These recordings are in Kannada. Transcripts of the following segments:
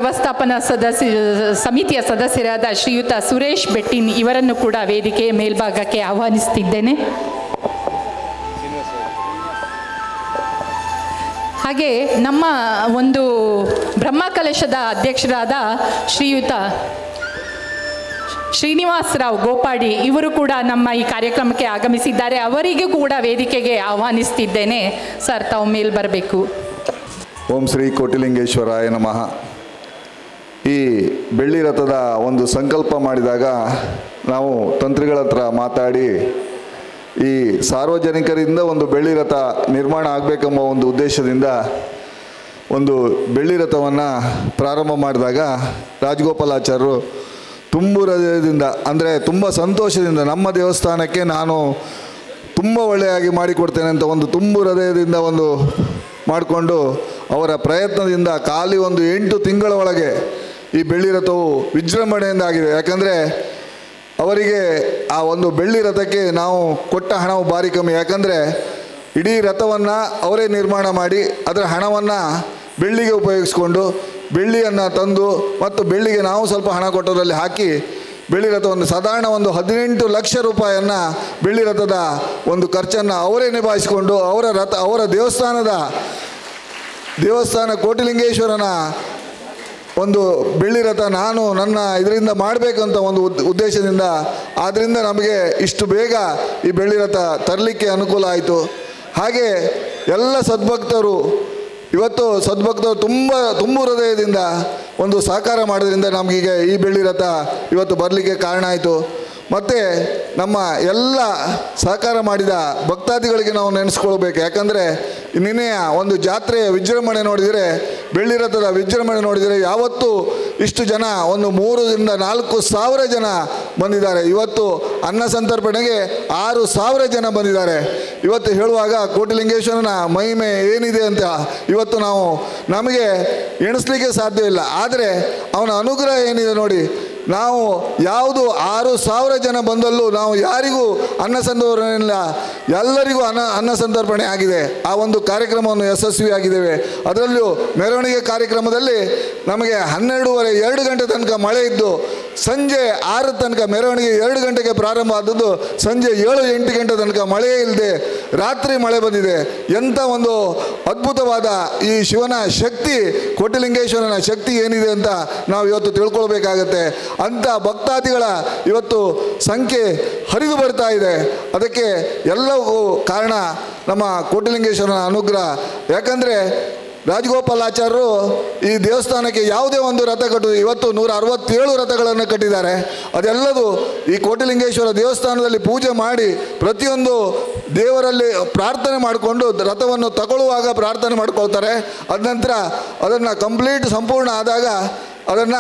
ವ್ಯವಸ್ಥಾಪನಾ ಸದಸ್ಯ ಸಮಿತಿಯ ಸದಸ್ಯರಾದ ಶ್ರೀಯುತ ಸುರೇಶ್ ಬೆಟ್ಟಿನ್ ಇವರನ್ನು ಕೂಡ ವೇದಿಕೆಯ ಮೇಲ್ಭಾಗಕ್ಕೆ ಆಹ್ವಾನಿಸ್ತಿದ್ದೇನೆ ಹಾಗೆ ನಮ್ಮ ಒಂದು ಬ್ರಹ್ಮಕಲಶದ ಅಧ್ಯಕ್ಷರಾದ ಶ್ರೀಯುತ ಶ್ರೀನಿವಾಸ್ ರಾವ್ ಗೋಪಾಡಿ ಇವರು ಕೂಡ ನಮ್ಮ ಈ ಕಾರ್ಯಕ್ರಮಕ್ಕೆ ಆಗಮಿಸಿದ್ದಾರೆ ಅವರಿಗೂ ಕೂಡ ವೇದಿಕೆಗೆ ಆಹ್ವಾನಿಸ್ತಿದ್ದೇನೆ ಸರ್ ತಾವು ಮೇಲ್ ಬರಬೇಕು ಓಂ ಶ್ರೀ ಕೋಟಿಲಿಂಗೇಶ್ವರಾಯ ನಮಃ ಈ ಬೆಳ್ಳಿ ರಥದ ಒಂದು ಸಂಕಲ್ಪ ಮಾಡಿದಾಗ ನಾವು ತಂತ್ರಿಗಳ ಹತ್ರ ಮಾತಾಡಿ ಈ ಸಾರ್ವಜನಿಕರಿಂದ ಒಂದು ಬೆಳ್ಳಿ ರಥ ನಿರ್ಮಾಣ ಆಗಬೇಕೆಂಬ ಒಂದು ಉದ್ದೇಶದಿಂದ ಒಂದು ಬೆಳ್ಳಿ ರಥವನ್ನು ಪ್ರಾರಂಭ ಮಾಡಿದಾಗ ರಾಜಗೋಪಾಲಾಚಾರ್ಯರು ತುಂಬ ಹೃದಯದಿಂದ ಅಂದರೆ ತುಂಬ ಸಂತೋಷದಿಂದ ನಮ್ಮ ದೇವಸ್ಥಾನಕ್ಕೆ ನಾನು ತುಂಬ ಒಳ್ಳೆಯಾಗಿ ಮಾಡಿಕೊಡ್ತೇನೆ ಅಂತ ಒಂದು ತುಂಬ ಹೃದಯದಿಂದ ಒಂದು ಮಾಡಿಕೊಂಡು ಅವರ ಪ್ರಯತ್ನದಿಂದ ಖಾಲಿ ಒಂದು ಎಂಟು ತಿಂಗಳ ಒಳಗೆ ಈ ಬೆಳ್ಳಿ ರಥವು ವಿಜೃಂಭಣೆಯಿಂದ ಆಗಿದೆ ಯಾಕಂದರೆ ಅವರಿಗೆ ಆ ಒಂದು ಬೆಳ್ಳಿ ರಥಕ್ಕೆ ನಾವು ಕೊಟ್ಟ ಹಣವು ಭಾರಿ ಕಮ್ಮಿ ಯಾಕಂದರೆ ಇಡೀ ರಥವನ್ನು ಅವರೇ ನಿರ್ಮಾಣ ಮಾಡಿ ಅದರ ಹಣವನ್ನು ಬೆಳ್ಳಿಗೆ ಉಪಯೋಗಿಸ್ಕೊಂಡು ಬೆಳ್ಳಿಯನ್ನು ತಂದು ಮತ್ತು ಬೆಳ್ಳಿಗೆ ನಾವು ಸ್ವಲ್ಪ ಹಣ ಕೊಟ್ಟೋದ್ರಲ್ಲಿ ಹಾಕಿ ಬೆಳ್ಳಿ ರಥವನ್ನು ಸಾಧಾರಣ ಒಂದು ಹದಿನೆಂಟು ಲಕ್ಷ ರೂಪಾಯಿಯನ್ನು ಬೆಳ್ಳಿ ರಥದ ಒಂದು ಖರ್ಚನ್ನು ಅವರೇ ನಿಭಾಯಿಸಿಕೊಂಡು ಅವರ ರಥ ಅವರ ದೇವಸ್ಥಾನದ ದೇವಸ್ಥಾನ ಕೋಟಿಲಿಂಗೇಶ್ವರನ ಒಂದು ಬೆಳ್ಳಿ ರಥ ನಾನು ನನ್ನ ಇದರಿಂದ ಮಾಡಬೇಕಂತ ಒಂದು ಉದ್ ಉದ್ದೇಶದಿಂದ ಆದ್ದರಿಂದ ನಮಗೆ ಇಷ್ಟು ಬೇಗ ಈ ಬೆಳ್ಳಿ ರಥ ತರಲಿಕ್ಕೆ ಅನುಕೂಲ ಆಯಿತು ಹಾಗೆ ಎಲ್ಲ ಸದ್ಭಕ್ತರು ಇವತ್ತು ಸದ್ಭಕ್ತರು ತುಂಬ ತುಂಬ ಹೃದಯದಿಂದ ಒಂದು ಸಹಕಾರ ಮಾಡೋದ್ರಿಂದ ನಮಗೀಗ ಈ ಬೆಳ್ಳಿ ರಥ ಇವತ್ತು ಬರಲಿಕ್ಕೆ ಕಾರಣ ಆಯಿತು ಮತ್ತು ನಮ್ಮ ಎಲ್ಲ ಸಹಕಾರ ಮಾಡಿದ ಭಕ್ತಾದಿಗಳಿಗೆ ನಾವು ನೆನೆಸ್ಕೊಳ್ಬೇಕು ಯಾಕಂದರೆ ನಿನ್ನೆಯ ಒಂದು ಜಾತ್ರೆಯ ವಿಜೃಂಭಣೆ ನೋಡಿದರೆ ಬೆಳ್ಳಿ ರಥದ ವಿಜೃಂಭಣೆ ನೋಡಿದರೆ ಯಾವತ್ತೂ ಇಷ್ಟು ಜನ ಒಂದು ಮೂರರಿಂದ ನಾಲ್ಕು ಸಾವಿರ ಜನ ಬಂದಿದ್ದಾರೆ ಇವತ್ತು ಅನ್ನ ಸಂತರ್ಪಣೆಗೆ ಆರು ಸಾವಿರ ಜನ ಬಂದಿದ್ದಾರೆ ಇವತ್ತು ಹೇಳುವಾಗ ಕೋಟಿಲಿಂಗೇಶ್ವರನ ಮಹಿಮೆ ಏನಿದೆ ಅಂತ ಇವತ್ತು ನಾವು ನಮಗೆ ಎಣಿಸ್ಲಿಕ್ಕೆ ಸಾಧ್ಯ ಇಲ್ಲ ಆದರೆ ಅವನ ಅನುಗ್ರಹ ಏನಿದೆ ನೋಡಿ ನಾವು ಯಾವುದು ಆರು ಸಾವಿರ ಜನ ಬಂದಲ್ಲೂ ನಾವು ಯಾರಿಗೂ ಅನ್ನ ಸಂತರ್ಪಣೆ ಇಲ್ಲ ಎಲ್ಲರಿಗೂ ಅನ್ನ ಅನ್ನ ಸಂತರ್ಪಣೆ ಆಗಿದೆ ಆ ಒಂದು ಕಾರ್ಯಕ್ರಮವನ್ನು ಯಶಸ್ವಿಯಾಗಿದ್ದೇವೆ ಅದರಲ್ಲೂ ಮೆರವಣಿಗೆ ಕಾರ್ಯಕ್ರಮದಲ್ಲಿ ನಮಗೆ ಹನ್ನೆರಡೂವರೆ ಎರಡು ಗಂಟೆ ತನಕ ಮಳೆ ಇದ್ದು ಸಂಜೆ ಆರು ತನಕ ಮೆರವಣಿಗೆ ಎರಡು ಗಂಟೆಗೆ ಪ್ರಾರಂಭ ಆದದ್ದು ಸಂಜೆ ಏಳು ಎಂಟು ಗಂಟೆ ತನಕ ಮಳೆಯೇ ಇಲ್ಲದೆ ರಾತ್ರಿ ಮಳೆ ಬಂದಿದೆ ಎಂಥ ಒಂದು ಅದ್ಭುತವಾದ ಈ ಶಿವನ ಶಕ್ತಿ ಕೋಟಿಲಿಂಗೇಶ್ವರನ ಶಕ್ತಿ ಏನಿದೆ ಅಂತ ನಾವು ಇವತ್ತು ತಿಳ್ಕೊಳ್ಬೇಕಾಗತ್ತೆ ಅಂಥ ಭಕ್ತಾದಿಗಳ ಇವತ್ತು ಸಂಖ್ಯೆ ಹರಿದು ಬರ್ತಾ ಇದೆ ಅದಕ್ಕೆ ಎಲ್ಲವೂ ಕಾರಣ ನಮ್ಮ ಕೋಟಿಲಿಂಗೇಶ್ವರನ ಅನುಗ್ರಹ ಯಾಕಂದರೆ ರಾಜಗೋಪಾಲಾಚಾರ್ಯರು ಈ ದೇವಸ್ಥಾನಕ್ಕೆ ಯಾವುದೇ ಒಂದು ರಥ ಕಟ್ಟು ಇವತ್ತು ನೂರ ಅರವತ್ತೇಳು ರಥಗಳನ್ನು ಕಟ್ಟಿದ್ದಾರೆ ಅದೆಲ್ಲದು ಈ ಕೋಟಿಲಿಂಗೇಶ್ವರ ದೇವಸ್ಥಾನದಲ್ಲಿ ಪೂಜೆ ಮಾಡಿ ಪ್ರತಿಯೊಂದು ದೇವರಲ್ಲಿ ಪ್ರಾರ್ಥನೆ ಮಾಡಿಕೊಂಡು ರಥವನ್ನು ತಗೊಳ್ಳುವಾಗ ಪ್ರಾರ್ಥನೆ ಮಾಡ್ಕೊಳ್ತಾರೆ ಅದ ನಂತರ ಅದನ್ನು ಕಂಪ್ಲೀಟ್ ಸಂಪೂರ್ಣ ಆದಾಗ ಅದನ್ನು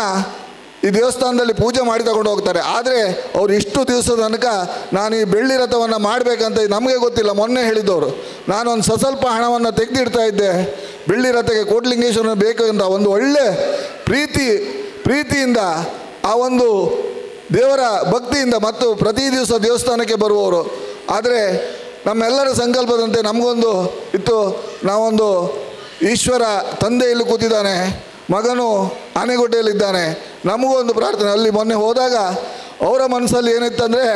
ಈ ದೇವಸ್ಥಾನದಲ್ಲಿ ಪೂಜೆ ಮಾಡಿ ತಗೊಂಡು ಹೋಗ್ತಾರೆ ಆದರೆ ಅವ್ರು ಇಷ್ಟು ದಿವಸದ ತನಕ ನಾನು ಈ ಬೆಳ್ಳಿ ರಥವನ್ನು ಮಾಡಬೇಕಂತ ನಮಗೆ ಗೊತ್ತಿಲ್ಲ ಮೊನ್ನೆ ಹೇಳಿದ್ದವರು ನಾನೊಂದು ಸಸ್ವಲ್ಪ ಹಣವನ್ನು ತೆಗೆದಿಡ್ತಾ ಇದ್ದೆ ಬೆಳ್ಳಿ ರಥಕ್ಕೆ ಕೋಟ್ಲಿಂಗೇಶ್ವರನ ಬೇಕು ಅಂತ ಒಂದು ಒಳ್ಳೆ ಪ್ರೀತಿ ಪ್ರೀತಿಯಿಂದ ಆ ಒಂದು ದೇವರ ಭಕ್ತಿಯಿಂದ ಮತ್ತು ಪ್ರತಿ ದಿವಸ ದೇವಸ್ಥಾನಕ್ಕೆ ಬರುವವರು ಆದರೆ ನಮ್ಮೆಲ್ಲರ ಸಂಕಲ್ಪದಂತೆ ನಮಗೊಂದು ಇತ್ತು ನಾವೊಂದು ಈಶ್ವರ ತಂದೆ ಇಲ್ಲಿ ಕೂತಿದ್ದಾನೆ ಮಗನು ಆನೆಗುಡ್ಡೆಯಲ್ಲಿದ್ದಾನೆ ನಮಗೂ ಒಂದು ಪ್ರಾರ್ಥನೆ ಅಲ್ಲಿ ಮೊನ್ನೆ ಹೋದಾಗ ಅವರ ಮನಸ್ಸಲ್ಲಿ ಏನಿತ್ತಂದರೆ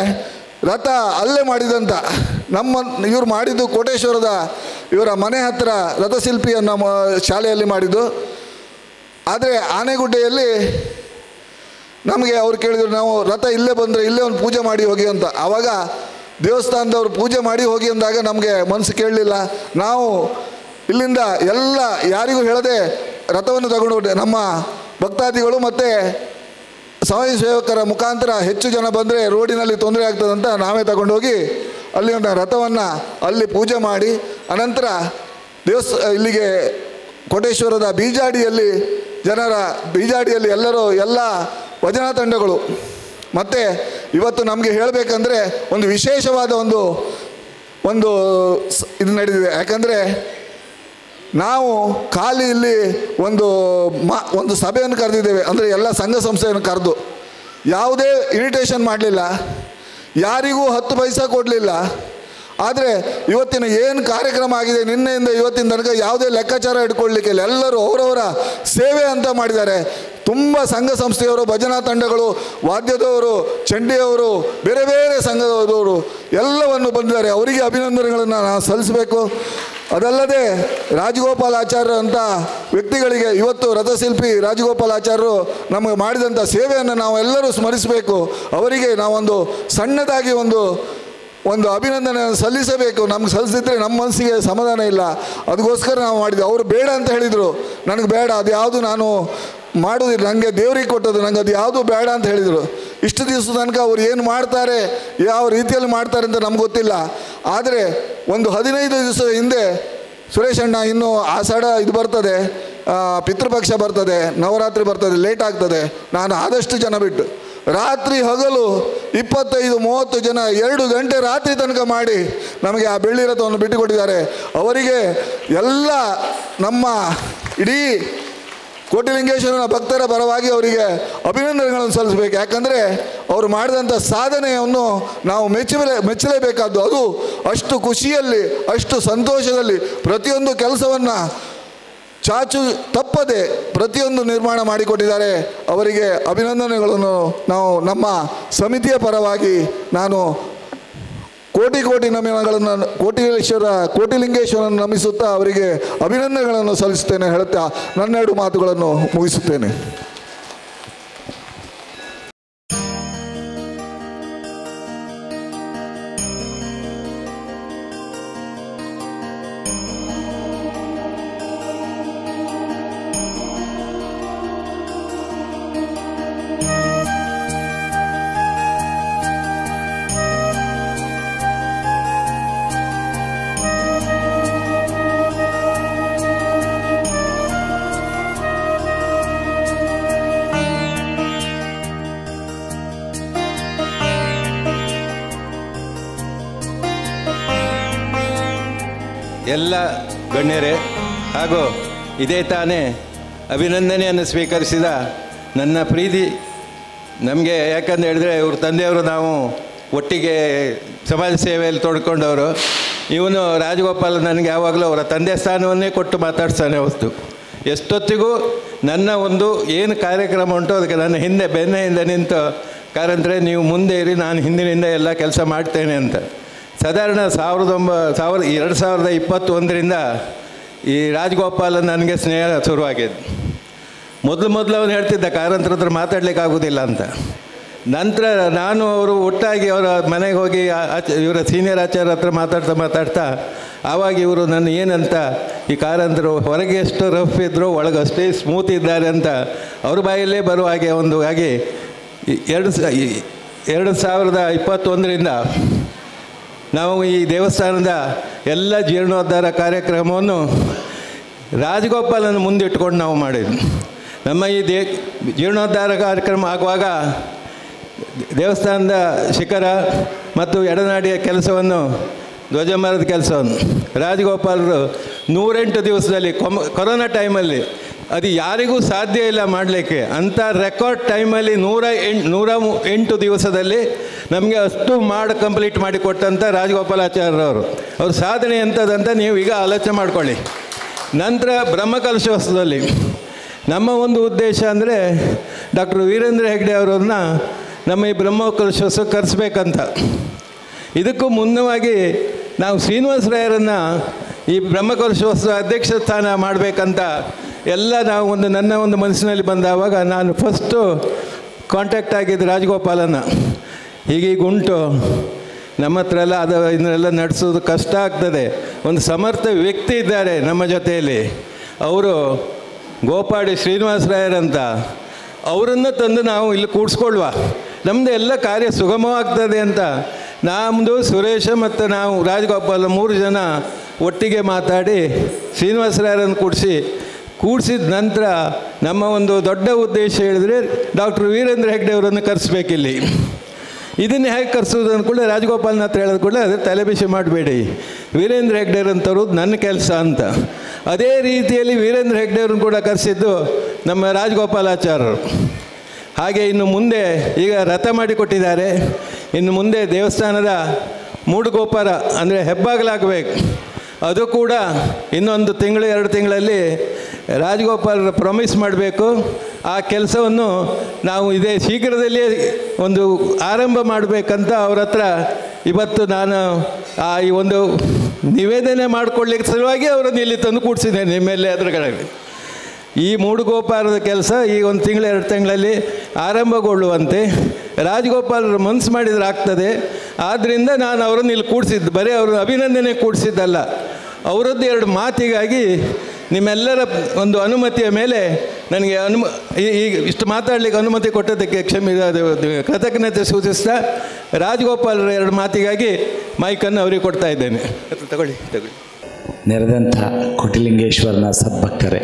ರಥ ಅಲ್ಲೇ ಮಾಡಿದಂತ ನಮ್ಮ ಇವ್ರು ಮಾಡಿದ್ದು ಕೋಟೇಶ್ವರದ ಇವರ ಮನೆ ಹತ್ತಿರ ರಥಶಿಲ್ಪಿಯನ್ನು ಮ ಶಾಲೆಯಲ್ಲಿ ಮಾಡಿದ್ದು ಆದರೆ ಆನೆಗುಡ್ಡೆಯಲ್ಲಿ ನಮಗೆ ಅವ್ರು ಕೇಳಿದ್ರು ನಾವು ರಥ ಇಲ್ಲೇ ಬಂದರೆ ಇಲ್ಲೇ ಒಂದು ಪೂಜೆ ಮಾಡಿ ಹೋಗಿ ಅಂತ ಆವಾಗ ದೇವಸ್ಥಾನದವ್ರು ಪೂಜೆ ಮಾಡಿ ಹೋಗಿ ಅಂದಾಗ ನಮಗೆ ಮನಸ್ಸು ಕೇಳಲಿಲ್ಲ ನಾವು ಇಲ್ಲಿಂದ ಎಲ್ಲ ಯಾರಿಗೂ ಹೇಳದೆ ರಥವನ್ನು ತಗೊಂಡು ಹೊರಟೆ. ನಮ್ಮ ಭಕ್ತಾದಿಗಳು ಮತ್ತು ಸಮಾಜ ಸೇವಕರ ಮುಖಾಂತರ ಹೆಚ್ಚು ಜನ ಬಂದರೆ ರೋಡಿನಲ್ಲಿ ತೊಂದರೆ ಆಗ್ತದಂತ ನಾವೇ ತಗೊಂಡೋಗಿ ಅಲ್ಲಿ ಒಂದು ರಥವನ್ನು ಅಲ್ಲಿ ಪೂಜೆ ಮಾಡಿ ಅನಂತರ ದೇವಸ್ ಇಲ್ಲಿಗೆ ಕೋಟೇಶ್ವರದ ಬೀಜಾಡಿಯಲ್ಲಿ ಜನರ ಬೀಜಾಡಿಯಲ್ಲಿ ಎಲ್ಲರೂ ಎಲ್ಲ ಭಜನಾ ತಂಡಗಳು ಮತ್ತು ಇವತ್ತು ನಮಗೆ ಹೇಳಬೇಕಂದ್ರೆ ಒಂದು ವಿಶೇಷವಾದ ಒಂದು ಒಂದು ಸ್- ಇದು ನಡೆದಿದೆ ಯಾಕಂದರೆ ನಾವು ಖಾಲಿ ಇಲ್ಲಿ ಒಂದು ಮಾ ಒಂದು ಸಭೆಯನ್ನು ಕರೆದಿದ್ದೇವೆ ಅಂದರೆ ಎಲ್ಲ ಸಂಘ ಸಂಸ್ಥೆಯನ್ನು ಕರೆದು ಯಾವುದೇ ಇರಿಟೇಷನ್ ಮಾಡಲಿಲ್ಲ ಯಾರಿಗೂ ಹತ್ತು ಪೈಸಾ ಕೊಡಲಿಲ್ಲ ಆದರೆ ಇವತ್ತಿನ ಏನು ಕಾರ್ಯಕ್ರಮ ಆಗಿದೆ ನಿನ್ನೆಯಿಂದ ಇವತ್ತಿನ ತನಕ ಯಾವುದೇ ಲೆಕ್ಕಾಚಾರ ಇಟ್ಕೊಳ್ಳಿಕ್ಕಿಲ್ಲ ಎಲ್ಲರೂ ಅವರವರ ಸೇವೆ ಅಂತ ಮಾಡಿದ್ದಾರೆ ತುಂಬ ಸಂಘ ಸಂಸ್ಥೆಯವರು ಭಜನಾ ತಂಡಗಳು ವಾದ್ಯದವರು ಚಂಡಿಯವರು ಬೇರೆ ಬೇರೆ ಸಂಘದವರು ಎಲ್ಲವನ್ನು ಬಂದಿದ್ದಾರೆ ಅವರಿಗೆ ಅಭಿನಂದನೆಗಳನ್ನು ನಾವು ಸಲ್ಲಿಸಬೇಕು ಅದಲ್ಲದೆ ರಾಜಗೋಪಾಲಾಚಾರ್ಯ ಅಂತ ವ್ಯಕ್ತಿಗಳಿಗೆ ಇವತ್ತು ರಥಶಿಲ್ಪಿ ರಾಜಗೋಪಾಲಾಚಾರ್ಯರು ನಮಗೆ ಮಾಡಿದಂಥ ಸೇವೆಯನ್ನು ನಾವು ಎಲ್ಲರೂ ಸ್ಮರಿಸಬೇಕು ಅವರಿಗೆ ನಾವೊಂದು ಸಣ್ಣದಾಗಿ ಒಂದು ಒಂದು ಅಭಿನಂದನೆಯನ್ನು ಸಲ್ಲಿಸಬೇಕು ನಮ್ಗೆ ಸಲ್ಲಿಸಿದ್ರೆ ನಮ್ಮ ಮನಸ್ಸಿಗೆ ಸಮಾಧಾನ ಇಲ್ಲ ಅದಕ್ಕೋಸ್ಕರ ನಾವು ಮಾಡಿದ್ವಿ ಅವರು ಬೇಡ ಅಂತ ಹೇಳಿದರು ನನಗೆ ಬೇಡ ಅದು ಯಾವುದು ನಾನು ಮಾಡೋದಿಲ್ಲ ನನಗೆ ದೇವ್ರಿಗೆ ಕೊಟ್ಟದ್ದು ನನಗೆ ಅದು ಯಾವುದು ಬೇಡ ಅಂತ ಹೇಳಿದರು ಇಷ್ಟು ದಿವಸ ತನಕ ಅವ್ರು ಏನು ಮಾಡ್ತಾರೆ ಯಾವ ರೀತಿಯಲ್ಲಿ ಮಾಡ್ತಾರೆ ಅಂತ ನಮ್ಗೆ ಗೊತ್ತಿಲ್ಲ ಆದರೆ ಒಂದು ಹದಿನೈದು ದಿವಸದ ಹಿಂದೆ ಸುರೇಶ್ ಅಣ್ಣ ಇನ್ನು ಆಷಾಢ ಇದು ಬರ್ತದೆ ಆ, ಪಿತೃಪಕ್ಷ ಬರ್ತದೆ ನವರಾತ್ರಿ ಬರ್ತದೆ ಲೇಟ್ ಆಗ್ತದೆ ನಾನು ಆದಷ್ಟು ಜನ ಬಿಟ್ಟು ರಾತ್ರಿ ಹಗಲು ಇಪ್ಪತ್ತೈದು ಮೂವತ್ತು ಜನ ಎರಡು ಗಂಟೆ ರಾತ್ರಿ ತನಕ ಮಾಡಿ ನಮಗೆ ಆ ಬೆಳ್ಳಿ ರಥವನ್ನು ಬಿಟ್ಟುಕೊಟ್ಟಿದ್ದಾರೆ ಅವರಿಗೆ ಎಲ್ಲ ನಮ್ಮ ಇಡೀ ಕೋಟಿಲಿಂಗೇಶ್ವರನ ಭಕ್ತರ ಪರವಾಗಿ ಅವರಿಗೆ ಅಭಿನಂದನೆಗಳನ್ನು ಸಲ್ಲಿಸಬೇಕು ಯಾಕಂದರೆ ಅವರು ಮಾಡಿದಂಥ ಸಾಧನೆಯನ್ನು ನಾವು ಮೆಚ್ಚಲೇ ಮೆಚ್ಚಲೇಬೇಕಾದ್ದು ಅದು ಅಷ್ಟು ಖುಷಿಯಲ್ಲಿ ಅಷ್ಟು ಸಂತೋಷದಲ್ಲಿ ಪ್ರತಿಯೊಂದು ಕೆಲಸವನ್ನು ಚಾಚು ತಪ್ಪದೆ ಪ್ರತಿಯೊಂದು ನಿರ್ಮಾಣ ಮಾಡಿಕೊಟ್ಟಿದ್ದಾರೆ ಅವರಿಗೆ ಅಭಿನಂದನೆಗಳನ್ನು ನಾವು ನಮ್ಮ ಸಮಿತಿಯ ಪರವಾಗಿ ನಾನು ಕೋಟಿ ಕೋಟಿ ನಮನಗಳನ್ನು ಕೋಟಿಲೇಶ್ವರ ಕೋಟಿಲಿಂಗೇಶ್ವರನ ನಮಿಸುತ್ತಾ ಅವರಿಗೆ ಅಭಿನಂದನೆಗಳನ್ನು ಸಲ್ಲಿಸುತ್ತೇನೆ ಹೇಳುತ್ತಾ ನನ್ನೆರಡು ಮಾತುಗಳನ್ನು ಮುಗಿಸುತ್ತೇನೆ ಎಲ್ಲ ಗಣ್ಯರೇ ಹಾಗೂ ಇದೇ ತಾನೇ ಅಭಿನಂದನೆಯನ್ನು ಸ್ವೀಕರಿಸಿದ ನನ್ನ ಪ್ರೀತಿ ನಮಗೆ ಯಾಕಂತ ಹೇಳಿದ್ರೆ ಇವ್ರ ತಂದೆಯವರು ನಾವು ಒಟ್ಟಿಗೆ ಸಮಾಜ ಸೇವೆಯಲ್ಲಿ ತೊಡ್ಕೊಂಡವರು ಇವನು ರಾಜಗೋಪಾಲ್ ನನಗೆ ಯಾವಾಗಲೂ ಅವರ ತಂದೆ ಸ್ಥಾನವನ್ನೇ ಕೊಟ್ಟು ಮಾತಾಡ್ತಾನೆ ಹೊಸ್ತು ಎಷ್ಟೊತ್ತಿಗೂ ನನ್ನ ಒಂದು ಏನು ಕಾರ್ಯಕ್ರಮ ಉಂಟು ಅದಕ್ಕೆ ನನ್ನ ಹಿಂದೆ ಬೆನ್ನೆಯಿಂದ ನಿಂತು ಕಾರಂತರೆ ನೀವು ಮುಂದೆ ಇರಿ ನಾನು ಹಿಂದಿನಿಂದ ಎಲ್ಲ ಕೆಲಸ ಮಾಡ್ತೇನೆ ಅಂತ ಸಾಧಾರಣ ಸಾವಿರದ ಒಂಬ ಸಾವಿರದ ಎರಡು ಸಾವಿರದ ಇಪ್ಪತ್ತೊಂದರಿಂದ ಈ ರಾಜಗೋಪಾಲ ನನಗೆ ಸ್ನೇಹ ಶುರುವಾಗಿದೆ ಮೊದಲು ಮೊದಲು ಅವನು ಹೇಳ್ತಿದ್ದ ಕಾರಂತರ ಹತ್ರ ಮಾತಾಡ್ಲಿಕ್ಕೆ ಆಗೋದಿಲ್ಲ ಅಂತ ನಂತರ ನಾನು ಅವರು ಒಟ್ಟಾಗಿ ಅವರ ಮನೆಗೆ ಹೋಗಿ ಆ- ಆಚೆ ಇವರ ಸೀನಿಯರ್ ಆಚಾರ್ಯ ಹತ್ರ ಮಾತಾಡ್ತಾ ಮಾತಾಡ್ತಾ ಆವಾಗ ಇವರು ನನ್ನ ಏನಂತ ಈ ಕಾರಂತರು ಹೊರಗೆ ಎಷ್ಟು ರಫ್ ಇದ್ದರು ಒಳಗೆ ಅಷ್ಟೇ ಸ್ಮೂತ್ ಇದ್ದಾರೆ ಅಂತ ಅವ್ರ ಬಾಯಲ್ಲೇ ಬರುವ ಹಾಗೆ ಒಂದು ಹಾಗೆ ಈ ಎರಡು ಸ ಈ ಎರಡು ಸಾವಿರದ ಇಪ್ಪತ್ತೊಂದರಿಂದ ನಾವು ಈ ದೇವಸ್ಥಾನದ ಎಲ್ಲ ಜೀರ್ಣೋದ್ಧಾರ ಕಾರ್ಯಕ್ರಮವನ್ನು ರಾಜಗೋಪಾಲನ ಮುಂದಿಟ್ಕೊಂಡು ನಾವು ಮಾಡಿದ್ವಿ ನಮ್ಮ ಈ ದೇ ಜೀರ್ಣೋದ್ಧಾರ ಕಾರ್ಯಕ್ರಮ ಆಗುವಾಗ ದೇವಸ್ಥಾನದ ಶಿಖರ ಮತ್ತು ಎಡನಾಡಿಯ ಕೆಲಸವನ್ನು ಧ್ವಜಮರದ ಕೆಲಸವನ್ನು ರಾಜಗೋಪಾಲರು ನೂರೆಂಟು ದಿವಸದಲ್ಲಿ ಕೊಮ ಕೊರೋನಾ ಟೈಮಲ್ಲಿ ಅದು ಯಾರಿಗೂ ಸಾಧ್ಯ ಇಲ್ಲ ಮಾಡಲಿಕ್ಕೆ ಅಂಥ ರೆಕಾರ್ಡ್ ಟೈಮಲ್ಲಿ ನೂರ ಎಂಟು ನೂರ ಮು- ಎಂಟು ದಿವಸದಲ್ಲಿ ನಮಗೆ ಅಷ್ಟು ಮಾಡಿ ಕಂಪ್ಲೀಟ್ ಮಾಡಿ ಕೊಟ್ಟಂಥ ರಾಜಗೋಪಾಲಾಚಾರ್ಯರವರು ಅವ್ರ ಸಾಧನೆ ಎಂಥದಂತ ನೀವು ಈಗ ಆಲೋಚನೆ ಮಾಡ್ಕೊಳ್ಳಿ ನಂತರ ಬ್ರಹ್ಮಕಲಶೋತ್ಸವದಲ್ಲಿ ನಮ್ಮ ಒಂದು ಉದ್ದೇಶ ಅಂದರೆ ಡಾಕ್ಟರ್ ವೀರೇಂದ್ರ ಹೆಗ್ಡೆ ಅವರನ್ನ ನಮ್ಮ ಈ ಬ್ರಹ್ಮಕಲಶೋತ್ಸವ ಕರೆಸ್ಬೇಕಂತ ಇದಕ್ಕೂ ಮುನ್ನವಾಗಿ ನಾವು ಶ್ರೀನಿವಾಸರಾಯರನ್ನು ಈ ಬ್ರಹ್ಮಕಲಶೋತ್ಸವ ಅಧ್ಯಕ್ಷ ಸ್ಥಾನ ಮಾಡಬೇಕಂತ ಎಲ್ಲ ನಾವು ಒಂದು ನನ್ನ ಒಂದು ಮನಸ್ಸಿನಲ್ಲಿ ಬಂದಾವಾಗ ನಾನು ಫಸ್ಟು ಕಾಂಟ್ಯಾಕ್ಟ್ ಆಗಿದ್ದು ರಾಜಗೋಪಾಲನ ಹೀಗೀಗ ಉಂಟು ನಮ್ಮ ಹತ್ರ ಎಲ್ಲ ಅದು ಇದನ್ನೆಲ್ಲ ನಡೆಸೋದು ಕಷ್ಟ ಆಗ್ತದೆ ಒಂದು ಸಮರ್ಥ ವ್ಯಕ್ತಿ ಇದ್ದಾರೆ ನಮ್ಮ ಜೊತೆಯಲ್ಲಿ ಅವರು ಗೋಪಾಡಿ ಶ್ರೀನಿವಾಸರಾಯರಂತ ಅವರನ್ನು ತಂದು ನಾವು ಇಲ್ಲಿ ಕೂಡಿಸ್ಕೊಳ್ವ ನಮ್ಮದು ಎಲ್ಲ ಕಾರ್ಯ ಸುಗಮವಾಗ್ತದೆ ಅಂತ ನಮ್ಮದು ಸುರೇಶ ಮತ್ತು ನಾವು ರಾಜಗೋಪಾಲ ಮೂರು ಜನ ಒಟ್ಟಿಗೆ ಮಾತಾಡಿ ಶ್ರೀನಿವಾಸರಾಯರನ್ನು ಕೂಡಿಸಿ ಕೂಡಿಸಿದ ನಂತರ ನಮ್ಮ ಒಂದು ದೊಡ್ಡ ಉದ್ದೇಶ ಹೇಳಿದರೆ ಡಾಕ್ಟರ್ ವೀರೇಂದ್ರ ಹೆಗ್ಡೆ ಅವರನ್ನು ಕರೆಸ್ಬೇಕಿಲ್ಲಿ ಇದನ್ನು ಹೇಗೆ ಕರೆಸೋದು ಅಂದ್ಕೊಳ್ಳಿ ರಾಜಗೋಪಾಲ್ನ ಹತ್ರ ಹೇಳಿದ ಕೂಡಲೇ ಅದೇ ತಲೆಬಿಸಿ ಮಾಡಬೇಡಿ ವೀರೇಂದ್ರ ಹೆಗ್ಡೆಯವ್ರನ್ನ ತರೋದು ನನ್ನ ಕೆಲಸ ಅಂತ ಅದೇ ರೀತಿಯಲ್ಲಿ ವೀರೇಂದ್ರ ಹೆಗ್ಡೆಯವ್ರನ್ನ ಕೂಡ ಕರೆಸಿದ್ದು ನಮ್ಮ ರಾಜಗೋಪಾಲಾಚಾರ್ಯರು ಹಾಗೆ ಇನ್ನು ಮುಂದೆ ಈಗ ರಥ ಮಾಡಿಕೊಟ್ಟಿದ್ದಾರೆ ಇನ್ನು ಮುಂದೆ ದೇವಸ್ಥಾನದ ಮೂಡುಗೋಪುರ ಅಂದರೆ ಹೆಬ್ಬಾಗಲಾಗಬೇಕು ಅದು ಕೂಡ ಇನ್ನೊಂದು ತಿಂಗಳು ಎರಡು ತಿಂಗಳಲ್ಲಿ ರಾಜಗೋಪಾಲರ ಪ್ರೊಮಿಸ್ ಮಾಡಬೇಕು ಆ ಕೆಲಸವನ್ನು ನಾವು ಇದೇ ಶೀಘ್ರದಲ್ಲೇ ಒಂದು ಆರಂಭ ಮಾಡಬೇಕಂತ ಅವ್ರ ಹತ್ರ ಇವತ್ತು ನಾನು ಆ ಈ ಒಂದು ನಿವೇದನೆ ಮಾಡಿಕೊಳ್ಳಿಕ್ಕೆ ಸಲುವಾಗಿ ಅವರನ್ನು ಇಲ್ಲಿ ತಂದು ಕೂಡಿಸಿದ್ದೇನೆ ನಿಮ್ಮೆಲ್ಲ ಎದುರುಗಳಲ್ಲಿ ಈ ಮೂಡುಗೋಪಾಲದ ಕೆಲಸ ಈ ಒಂದು ತಿಂಗಳು ಎರಡು ತಿಂಗಳಲ್ಲಿ ಆರಂಭಗೊಳ್ಳುವಂತೆ ರಾಜಗೋಪಾಲರು ಮನಸ್ಸು ಮಾಡಿದರೆ ಆಗ್ತದೆ ಆದ್ದರಿಂದ ನಾನು ಅವರನ್ನು ಇಲ್ಲಿ ಕೂಡಿಸಿದ್ದು ಬರೀ ಅವರು ಅಭಿನಂದನೆ ಕೂಡಿಸಿದ್ದಲ್ಲ ಅವರದ್ದು ಎರಡು ಮಾತಿಗಾಗಿ ನಿಮ್ಮೆಲ್ಲರ ಒಂದು ಅನುಮತಿಯ ಮೇಲೆ ನನಗೆ ಅನುಮ ಈ- ಈಗ ಇಷ್ಟು ಮಾತಾಡಲಿಕ್ಕೆ ಅನುಮತಿ ಕೊಟ್ಟದ್ದಕ್ಕೆ ಕ್ಷಮೆ ಅದು ಕೃತಜ್ಞತೆ ಸೂಚಿಸ್ತಾ ರಾಜಗೋಪಾಲರ ಎರಡು ಮಾತಿಗಾಗಿ ಮೈಕನ್ನು ಅವರಿಗೆ ಕೊಡ್ತಾ ಇದ್ದೇನೆ ತಗೊಳ್ಳಿ ತಗೊಳ್ಳಿ ನೆರೆದಂಥ ಕೋಟಿಲಿಂಗೇಶ್ವರನ ಸದ್ಭಕ್ತರೇ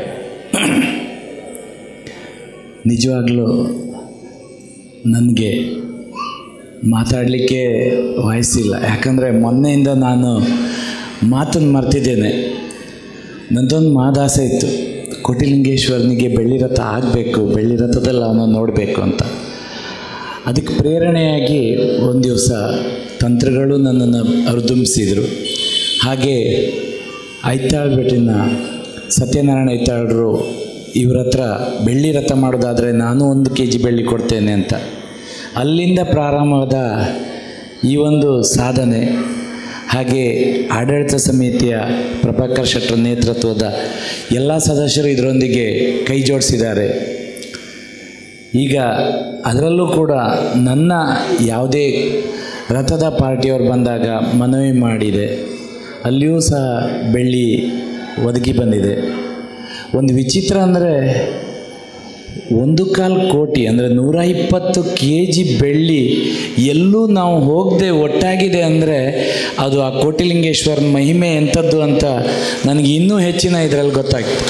ನಿಜವಾಗಲೂ ನನಗೆ ಮಾತಾಡಲಿಕ್ಕೆ ವಯಸ್ಸಿಲ್ಲ ಯಾಕಂದರೆ ಮೊನ್ನೆಯಿಂದ ನಾನು ಮಾತನ್ನು ಮರ್ತಿದ್ದೇನೆ ನಂದೊಂದು ಮಾದಾಸೆ ಇತ್ತು ಕೋಟಿಲಿಂಗೇಶ್ವರನಿಗೆ ಬೆಳ್ಳಿ ರಥ ಆಗಬೇಕು ಬೆಳ್ಳಿ ರಥದಲ್ಲಿ ಅವನು ನೋಡಬೇಕು ಅಂತ ಅದಕ್ಕೆ ಪ್ರೇರಣೆಯಾಗಿ ಒಂದು ದಿವಸ ತಂತ್ರಗಳು ನನ್ನನ್ನು ಅರ್ದುಂಬಿಸಿದರು ಹಾಗೆ ಐತಾಳ್ ಬೆಟ್ಟಿನ ಸತ್ಯನಾರಾಯಣ ಐತಾಳರು ಇವ್ರ ಹತ್ರ ಬೆಳ್ಳಿ ರಥ ಮಾಡೋದಾದರೆ ನಾನು ಒಂದು ಕೆ ಜಿ ಬೆಳ್ಳಿ ಕೊಡ್ತೇನೆ ಅಂತ ಅಲ್ಲಿಂದ ಪ್ರಾರಂಭವಾದ ಈ ಒಂದು ಸಾಧನೆ ಹಾಗೆ ಆಡಳಿತ ಸಮಿತಿಯ ಪ್ರಭಾಕರ್ ಶೆಟ್ಟರ್ ನೇತೃತ್ವದ ಎಲ್ಲ ಸದಸ್ಯರು ಇದರೊಂದಿಗೆ ಕೈ ಜೋಡಿಸಿದ್ದಾರೆ ಈಗ ಅದರಲ್ಲೂ ಕೂಡ ನನ್ನ ಯಾವುದೇ ರಥದ ಪಾರ್ಟಿಯವರು ಬಂದಾಗ ಮನವಿ ಮಾಡಿದೆ ಅಲ್ಲಿಯೂ ಸಹ ಬೆಳ್ಳಿ ಒದಗಿ ಬಂದಿದೆ ಒಂದು ವಿಚಿತ್ರ ಅಂದರೆ ಒಂದು ಕಾಲು ಕೋಟಿ ಅಂದರೆ ನೂರ ಇಪ್ಪತ್ತು ಕೆ ಜಿ ಬೆಳ್ಳಿ ಎಲ್ಲೂ ನಾವು ಹೋಗದೆ ಒಟ್ಟಾಗಿದೆ ಅಂದರೆ ಅದು ಆ ಕೋಟಿಲಿಂಗೇಶ್ವರನ ಮಹಿಮೆ ಎಂಥದ್ದು ಅಂತ ನನಗೆ ಇನ್ನೂ ಹೆಚ್ಚಿನ ಇದರಲ್ಲಿ ಗೊತ್ತಾಗ್ತದೆ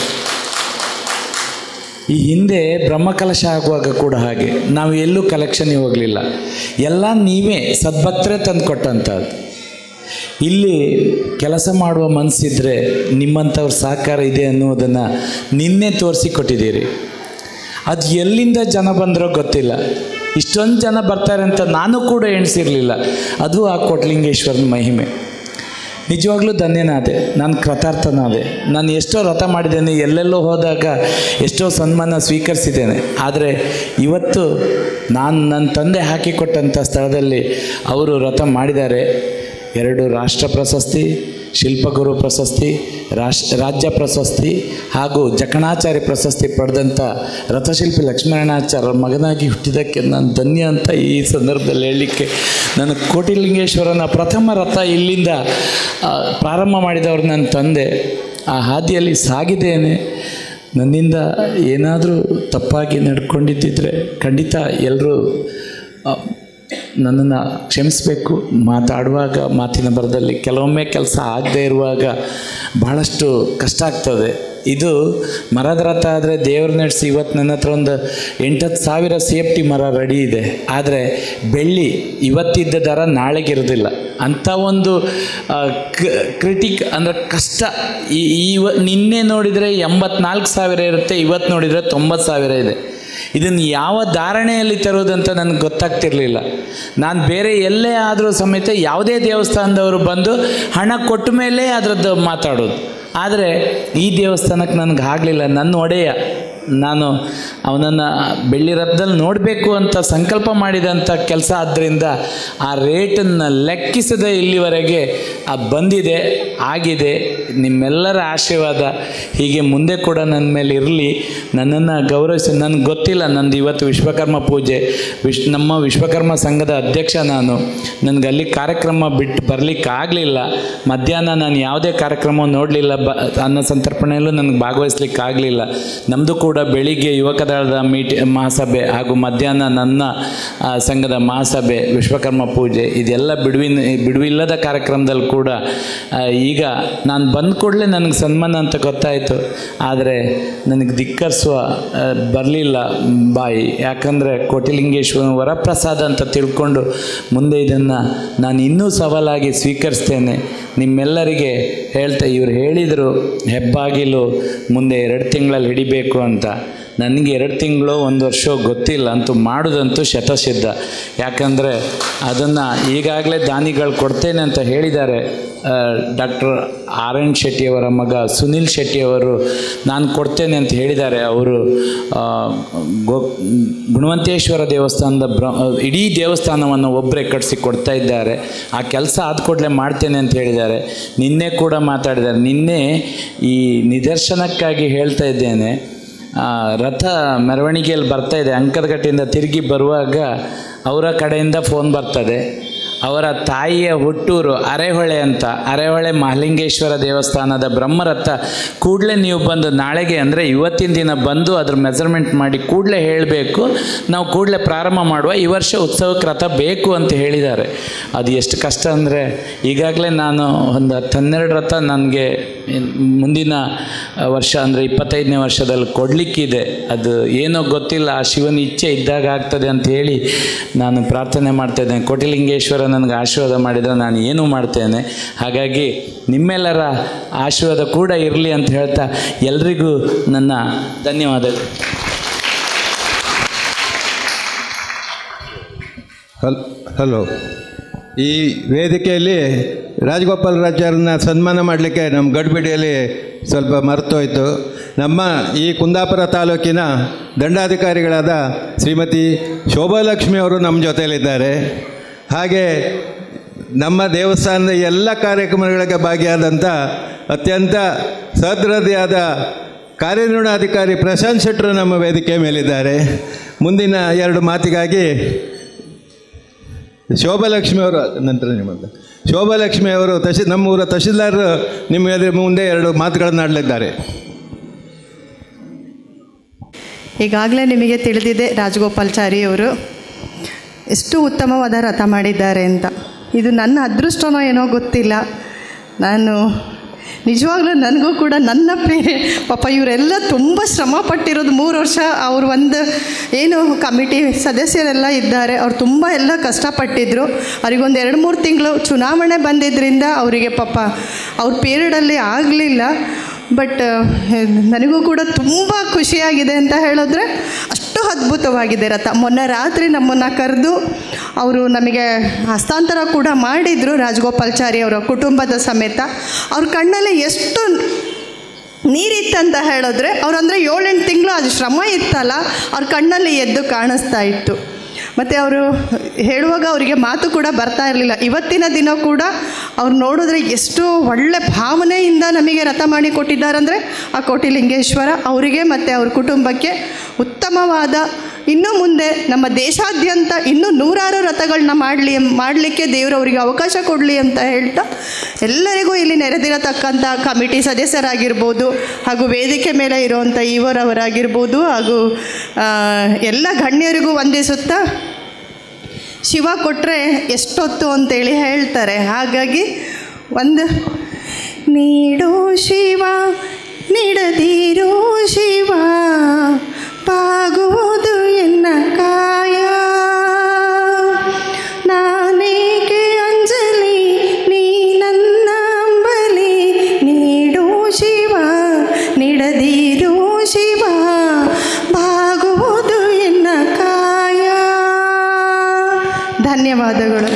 ಈ ಹಿಂದೆ ಬ್ರಹ್ಮಕಲಶ ಆಗುವಾಗ ಕೂಡ ಹಾಗೆ ನಾವು ಎಲ್ಲೂ ಕಲೆಕ್ಷನ್ಗೆ ಹೋಗಲಿಲ್ಲ ಎಲ್ಲ ನೀವೇ ಸದ್ಭಕ್ತರೇ ತಂದು ಕೊಟ್ಟಂಥದ್ದು ಇಲ್ಲಿ ಕೆಲಸ ಮಾಡುವ ಮನಸ್ಸಿದ್ರೆ ನಿಮ್ಮಂಥವ್ರ ಸಹಕಾರ ಇದೆ ಅನ್ನೋದನ್ನು ನಿನ್ನೆ ತೋರಿಸಿಕೊಟ್ಟಿದ್ದೀರಿ ಅದು ಎಲ್ಲಿಂದ ಜನ ಬಂದರೋ ಗೊತ್ತಿಲ್ಲ ಇಷ್ಟೊಂದು ಜನ ಬರ್ತಾರೆ ಅಂತ ನಾನು ಕೂಡ ಎಣಿಸಿರಲಿಲ್ಲ ಅದು ಆ ಕೋಟ್ಲಿಂಗೇಶ್ವರನ ಮಹಿಮೆ ನಿಜವಾಗ್ಲೂ ಧನ್ಯನಾದೆ ನಾನು ಕೃತಾರ್ಥನಾದೆ ನಾನು ಎಷ್ಟೋ ರಥ ಮಾಡಿದ್ದೇನೆ ಎಲ್ಲೆಲ್ಲೋ ಹೋದಾಗ ಎಷ್ಟೋ ಸನ್ಮಾನ ಸ್ವೀಕರಿಸಿದ್ದೇನೆ ಆದರೆ ಇವತ್ತು ನಾನು ನನ್ನ ತಂದೆ ಹಾಕಿಕೊಟ್ಟಂಥ ಸ್ಥಳದಲ್ಲಿ ಅವರು ರಥ ಮಾಡಿದ್ದಾರೆ ಎರಡು ರಾಷ್ಟ್ರ ಪ್ರಶಸ್ತಿ ಶಿಲ್ಪಗುರು ಪ್ರಶಸ್ತಿ ರಾಶ್ ರಾಜ್ಯ ಪ್ರಶಸ್ತಿ ಹಾಗೂ ಜಕಣಾಚಾರ್ಯ ಪ್ರಶಸ್ತಿ ಪಡೆದಂಥ ರಥಶಿಲ್ಪಿ ಲಕ್ಷ್ಮೀನಾರಾಯಣಾಚಾರ್ಯ ಮಗನಾಗಿ ಹುಟ್ಟಿದ್ದಕ್ಕೆ ನಾನು ಧನ್ಯ ಅಂತ ಈ ಸಂದರ್ಭದಲ್ಲಿ ಹೇಳಲಿಕ್ಕೆ ನಾನು ಕೋಟಿಲಿಂಗೇಶ್ವರನ ಪ್ರಥಮ ರಥ ಇಲ್ಲಿಂದ ಆ, ಪ್ರಾರಂಭ ಮಾಡಿದವರು ನನ್ನ ತಂದೆ ಆ ಹಾದಿಯಲ್ಲಿ ಸಾಗಿದ್ದೇನೆ ನನ್ನಿಂದ ಏನಾದರೂ ತಪ್ಪಾಗಿ ನಡ್ಕೊಂಡಿದ್ದಿದ್ರೆ ಖಂಡಿತ ಎಲ್ಲರೂ ನನ್ನನ್ನು ಕ್ಷಮಿಸಬೇಕು ಮಾತಾಡುವಾಗ ಮಾತಿನ ಬರದಲ್ಲಿ ಕೆಲವೊಮ್ಮೆ ಕೆಲಸ ಆಗದೇ ಇರುವಾಗ ಬಹಳಷ್ಟು ಕಷ್ಟ ಆಗ್ತದೆ ಇದು ಮರದ ರಥ ಆದರೆ ದೇವ್ರ ನಡೆಸಿ ಇವತ್ತು ನನ್ನ ಹತ್ರ ಒಂದು ಎಂಟತ್ತು ಸಾವಿರ ಸೇಫ್ಟಿ ಮರ ರೆಡಿ ಇದೆ ಆದರೆ ಬೆಳ್ಳಿ ಇವತ್ತಿದ್ದ ದರ ನಾಳೆಗಿರೋದಿಲ್ಲ ಅಂಥ ಒಂದು ಕ್ರಿಟಿಕ್ ಅಂದರೆ ಕಷ್ಟ ಈ ಇವ ನಿನ್ನೆ ನೋಡಿದರೆ ಎಂಬತ್ನಾಲ್ಕು ಸಾವಿರ ಇರುತ್ತೆ ಇವತ್ತು ನೋಡಿದರೆ ತೊಂಬತ್ತು ಸಾವಿರ ಇದೆ ಇದನ್ನು ಯಾವ ಧಾರಣೆಯಲ್ಲಿ ತರೋದಂತ ನನಗೆ ಗೊತ್ತಾಗ್ತಿರ್ಲಿಲ್ಲ ನಾನು ಬೇರೆ ಎಲ್ಲೇ ಆದರೂ ಸಮೇತ ಯಾವುದೇ ದೇವಸ್ಥಾನದವರು ಬಂದು ಹಣ ಕೊಟ್ಟ ಮೇಲೆ ಅದರದ್ದು ಮಾತಾಡೋದು ಆದರೆ ಈ ದೇವಸ್ಥಾನಕ್ಕೆ ನನಗೆ ಆಗಲಿಲ್ಲ ನನ್ನ ಒಡೆಯ ನಾನು ಅವನನ್ನು ಬೆಳ್ಳಿ ರಥದಲ್ಲಿ ನೋಡಬೇಕು ಅಂತ ಸಂಕಲ್ಪ ಮಾಡಿದಂಥ ಕೆಲಸ ಆದ್ದರಿಂದ ಆ ರೇಟನ್ನು ಲೆಕ್ಕಿಸದೆ ಇಲ್ಲಿವರೆಗೆ ಆ ಬಂದಿದೆ ಆಗಿದೆ ನಿಮ್ಮೆಲ್ಲರ ಆಶೀರ್ವಾದ ಹೀಗೆ ಮುಂದೆ ಕೂಡ ನನ್ನ ಮೇಲೆ ಇರಲಿ ನನ್ನನ್ನು ಗೌರವಿಸಿ ನನಗೆ ಗೊತ್ತಿಲ್ಲ ನಂದು ಇವತ್ತು ವಿಶ್ವಕರ್ಮ ಪೂಜೆ ವಿಶ್ ನಮ್ಮ ವಿಶ್ವಕರ್ಮ ಸಂಘದ ಅಧ್ಯಕ್ಷ ನಾನು ನನಗೆ ಅಲ್ಲಿ ಕಾರ್ಯಕ್ರಮ ಬಿಟ್ಟು ಬರಲಿಕ್ಕೆ ಆಗಲಿಲ್ಲ ಮಧ್ಯಾಹ್ನ ನಾನು ಯಾವುದೇ ಕಾರ್ಯಕ್ರಮ ನೋಡಲಿಲ್ಲ ಬ ಅನ್ನ ಸಂತರ್ಪಣೆಯಲ್ಲೂ ನನಗೆ ಭಾಗವಹಿಸ್ಲಿಕ್ಕೆ ಆಗಲಿಲ್ಲ ನಮ್ಮದು ಕೂಡ ಬೆಳಿಗ್ಗೆ ಯುವಕ ದಳದ ಮೀಟಿ ಮಹಾಸಭೆ ಹಾಗೂ ಮಧ್ಯಾಹ್ನ ನನ್ನ ಆ, ಸಂಘದ ಮಹಾಸಭೆ ವಿಶ್ವಕರ್ಮ ಪೂಜೆ ಇದೆಲ್ಲ ಬಿಡುವಿನ ಬಿಡುವಿಲ್ಲದ ಕಾರ್ಯಕ್ರಮದಲ್ಲಿ ಕೂಡ ಆ, ಈಗ ನಾನು ಬಂದ ಕೂಡಲೇ ನನಗೆ ಸನ್ಮಾನ ಅಂತ ಗೊತ್ತಾಯಿತು ಆದರೆ ನನಗೆ ಧಿಕ್ಕರಿಸುವ ಬರಲಿಲ್ಲ ಬಾಯಿ ಯಾಕಂದರೆ ಕೋಟಿಲಿಂಗೇಶ್ವರನ ವರಪ್ರಸಾದ ಅಂತ ತಿಳ್ಕೊಂಡು ಮುಂದೆ ಇದನ್ನು ನಾನು ಇನ್ನೂ ಸವಾಲಾಗಿ ಸ್ವೀಕರಿಸ್ತೇನೆ ನಿಮ್ಮೆಲ್ಲರಿಗೆ ಹೇಳ್ತಾ ಇವ್ರು ಹೇಳಿದರು ಹೆಬ್ಬಾಗಿಲು ಮುಂದೆ ಎರಡು ತಿಂಗಳಲ್ಲಿ ಹಿಡಿಬೇಕು ಅಂತ ನನಗೆ ಎರಡು ತಿಂಗಳು ಒಂದು ವರ್ಷ ಗೊತ್ತಿಲ್ಲ ಅಂತೂ ಮಾಡೋದಂತೂ ಶತಸಿದ್ಧ ಯಾಕಂದರೆ ಅದನ್ನು ಈಗಾಗಲೇ ದಾನಿಗಳು ಕೊಡ್ತೇನೆ ಅಂತ ಹೇಳಿದ್ದಾರೆ ಡಾಕ್ಟರ್ ಆರ್ ಎನ್ ಶೆಟ್ಟಿಯವರ ಮಗ ಸುನಿಲ್ ಶೆಟ್ಟಿಯವರು ನಾನು ಕೊಡ್ತೇನೆ ಅಂತ ಹೇಳಿದ್ದಾರೆ ಅವರು ಆ, ಗೋ ಗುಣವಂತೇಶ್ವರ ದೇವಸ್ಥಾನದ ಬ್ರ ಇಡೀ ದೇವಸ್ಥಾನವನ್ನು ಒಬ್ಬರೇ ಕಟ್ಟಿಸಿ ಕೊಡ್ತಾ ಇದ್ದಾರೆ ಆ ಕೆಲಸ ಆದ ಕೂಡಲೇ ಮಾಡ್ತೇನೆ ಅಂತ ಹೇಳಿದ್ದಾರೆ ನಿನ್ನೆ ಕೂಡ ಮಾತಾಡಿದ್ದಾರೆ ನಿನ್ನೆ ಈ ನಿದರ್ಶನಕ್ಕಾಗಿ ಹೇಳ್ತಾ ಇದ್ದೇನೆ ಆ, ರಥ ಮೆರವಣಿಗೆಯಲ್ಲಿ ಬರ್ತಾ ಇದೆ ಅಂಕದಗಟ್ಟೆಯಿಂದ ತಿರುಗಿ ಬರುವಾಗ ಅವರ ಕಡೆಯಿಂದ ಫೋನ್ ಬರ್ತದೆ ಅವರ ತಾಯಿಯ ಹುಟ್ಟೂರು ಅರೆಹೊಳೆ ಅಂತ ಅರೆಹೊಳೆ ಮಹಾಲಿಂಗೇಶ್ವರ ದೇವಸ್ಥಾನದ ಬ್ರಹ್ಮರಥ ಕೂಡಲೇ ನೀವು ಬಂದು ನಾಳೆಗೆ ಅಂದರೆ ಇವತ್ತಿನ ದಿನ ಬಂದು ಅದ್ರ ಮೆಜರ್ಮೆಂಟ್ ಮಾಡಿ ಕೂಡಲೇ ಹೇಳಬೇಕು ನಾವು ಕೂಡಲೇ ಪ್ರಾರಂಭ ಮಾಡುವ ಈ ವರ್ಷ ಉತ್ಸವಕ್ಕೆ ರಥ ಬೇಕು ಅಂತ ಹೇಳಿದ್ದಾರೆ ಅದು ಎಷ್ಟು ಕಷ್ಟ ಅಂದರೆ ಈಗಾಗಲೇ ನಾನು ಒಂದು ಹತ್ತು ಹನ್ನೆರಡು ರಥ ನನಗೆ ಮುಂದಿನ ವರ್ಷ ಅಂದರೆ ಇಪ್ಪತ್ತೈದನೇ ವರ್ಷದಲ್ಲಿ ಕೊಡಲಿಕ್ಕಿದೆ ಅದು ಏನೋ ಗೊತ್ತಿಲ್ಲ ಆ ಶಿವನ ಇಚ್ಛೆ ಇದ್ದಾಗ ಆಗ್ತದೆ ಅಂತ ಹೇಳಿ ನಾನು ಪ್ರಾರ್ಥನೆ ಮಾಡ್ತಾ ಇದ್ದೇನೆ ಕೋಟಿಲಿಂಗೇಶ್ವರ ನನಗೆ ಆಶೀರ್ವಾದ ಮಾಡಿದರೆ ನಾನು ಏನೂ ಮಾಡ್ತೇನೆ ಹಾಗಾಗಿ ನಿಮ್ಮೆಲ್ಲರ ಆಶೀರ್ವಾದ ಕೂಡ ಇರಲಿ ಅಂತ ಹೇಳ್ತಾ ಎಲ್ರಿಗೂ ನನ್ನ ಧನ್ಯವಾದಗಳು ಹಲ್ ಹಲೋ ಈ ವೇದಿಕೆಯಲ್ಲಿ ರಾಜಗೋಪಾಲ್ ರಾಜರನ್ನ ಸನ್ಮಾನ ಮಾಡಲಿಕ್ಕೆ ನಮ್ಮ ಗಡ್ಬಿಡಿಯಲ್ಲಿ ಸ್ವಲ್ಪ ಮರ್ತೋಯ್ತು ನಮ್ಮ ಈ ಕುಂದಾಪುರ ತಾಲೂಕಿನ ದಂಡಾಧಿಕಾರಿಗಳಾದ ಶ್ರೀಮತಿ ಶೋಭಾಲಕ್ಷ್ಮಿ ಅವರು ನಮ್ಮ ಜೊತೆಯಲ್ಲಿದ್ದಾರೆ ಹಾಗೆ ನಮ್ಮ ದೇವಸ್ಥಾನದ ಎಲ್ಲ ಕಾರ್ಯಕ್ರಮಗಳಿಗೆ ಭಾಗಿಯಾದಂಥ ಅತ್ಯಂತ ಸಹೃದಯಾದ ಕಾರ್ಯನಿರ್ವಹಣಾಧಿಕಾರಿ ಪ್ರಶಾಂತ್ ಶೆಟ್ಟರು ನಮ್ಮ ವೇದಿಕೆ ಮೇಲಿದ್ದಾರೆ ಮುಂದಿನ ಎರಡು ಮಾತಿಗಾಗಿ ಶೋಭಲಕ್ಷ್ಮಿ ಅವರು ನಂತರ ನಿಮ್ಮದು ಶೋಭಲಕ್ಷ್ಮಿ ಅವರು ತಹಶೀ ನಮ್ಮ ಊರ ತಹಶೀಲ್ದಾರ್ ನಿಮ್ಮ ಎದುರು ಮುಂದೆ ಎರಡು ಮಾತುಗಳನ್ನು ಆಡಲಿದ್ದಾರೆ ಈಗಾಗಲೇ ನಿಮಗೆ ತಿಳಿದಿದೆ ರಾಜಗೋಪಾಲ್ಚಾರಿಯವರು ಎಷ್ಟು ಉತ್ತಮವಾದ ರಥ ಮಾಡಿದ್ದಾರೆ ಅಂತ ಇದು ನನ್ನ ಅದೃಷ್ಟನೋ ಏನೋ ಗೊತ್ತಿಲ್ಲ ನಾನು ನಿಜವಾಗ್ಲೂ ನನಗೂ ಕೂಡ ನನ್ನ ಪೇ ಪಾಪ ಇವರೆಲ್ಲ ತುಂಬ ಶ್ರಮ ಪಟ್ಟಿರೋದು ಮೂರು ವರ್ಷ ಅವರು ಒಂದು ಏನು ಕಮಿಟಿ ಸದಸ್ಯರೆಲ್ಲ ಇದ್ದಾರೆ ಅವ್ರು ತುಂಬ ಎಲ್ಲ ಕಷ್ಟಪಟ್ಟಿದ್ರು ಅವರಿಗೊಂದು ಎರಡು ಮೂರು ತಿಂಗಳು ಚುನಾವಣೆ ಬಂದಿದ್ದರಿಂದ ಅವರಿಗೆ ಪಾಪ ಅವ್ರ ಪೀರಿಯಡಲ್ಲಿ ಆಗಲಿಲ್ಲ ಬಟ್ ನನಗೂ ಕೂಡ ತುಂಬ ಖುಷಿಯಾಗಿದೆ ಅಂತ ಹೇಳಿದ್ರೆ ಅಷ್ಟು ಅದ್ಭುತವಾಗಿದೆ ರಥ ಮೊನ್ನೆ ರಾತ್ರಿ ನಮ್ಮನ್ನು ಕರೆದು ಅವರು ನಮಗೆ ಹಸ್ತಾಂತರ ಕೂಡ ಮಾಡಿದರು ರಾಜಗೋಪಾಲ್ಚಾರಿ ಅವರ ಕುಟುಂಬದ ಸಮೇತ ಅವ್ರ ಕಣ್ಣಲ್ಲಿ ಎಷ್ಟು ನೀರಿತ್ತಂತ ಹೇಳಿದ್ರೆ ಅವ್ರಂದರೆ ಏಳೆಂಟು ತಿಂಗಳು ಅದು ಶ್ರಮ ಇತ್ತಲ್ಲ ಅವ್ರ ಕಣ್ಣಲ್ಲಿ ಎದ್ದು ಕಾಣಿಸ್ತಾ ಇತ್ತು ಮತ್ತು ಅವರು ಹೇಳುವಾಗ ಅವರಿಗೆ ಮಾತು ಕೂಡ ಬರ್ತಾ ಇರಲಿಲ್ಲ ಇವತ್ತಿನ ದಿನ ಕೂಡ ಅವ್ರು ನೋಡಿದ್ರೆ ಎಷ್ಟು ಒಳ್ಳೆ ಭಾವನೆಯಿಂದ ನಮಗೆ ರಥ ಮಾಡಿ ಕೊಟ್ಟಿದ್ದಾರಂದರೆ ಆ ಕೋಟಿಲಿಂಗೇಶ್ವರ ಅವರಿಗೆ ಮತ್ತು ಅವ್ರ ಕುಟುಂಬಕ್ಕೆ ಉತ್ತಮವಾದ ಇನ್ನು ಮುಂದೆ ನಮ್ಮ ದೇಶಾದ್ಯಂತ ಇನ್ನೂ ನೂರಾರು ರಥಗಳನ್ನ ಮಾಡಲಿ ಮಾಡಲಿಕ್ಕೆ ದೇವರು ಅವರಿಗೆ ಅವಕಾಶ ಕೊಡಲಿ ಅಂತ ಹೇಳ್ತಾ ಎಲ್ಲರಿಗೂ ಇಲ್ಲಿ ನೆರೆದಿರತಕ್ಕಂಥ ಕಮಿಟಿ ಸದಸ್ಯರಾಗಿರ್ಬೋದು ಹಾಗೂ ವೇದಿಕೆ ಮೇಲೆ ಇರುವಂಥ ಇವರವರಾಗಿರ್ಬೋದು ಹಾಗೂ ಆ, ಎಲ್ಲ ಗಣ್ಯರಿಗೂ ವಂದಿಸುತ್ತಾ ಶಿವ ಕೊಟ್ಟರೆ ಎಷ್ಟೊತ್ತು ಅಂತೇಳಿ ಹೇಳ್ತಾರೆ ಹಾಗಾಗಿ ಒಂದು ನೀಡು ಶಿವ ನೀಡದಿರು ಶಿವ ಬಾಗುವುದು ಎನ್ನ ಕಾಯ ನಾನೇಕೆ ಅಂಜಲಿ ನೀ ನನ್ನ ಅಂಬಲಿ ನೀಡು ಶಿವ ನೀಡದಿರು ಶಿವ ಬಾಗುವುದು ಎನ್ನ ಕಾಯ ಧನ್ಯವಾದಗಳು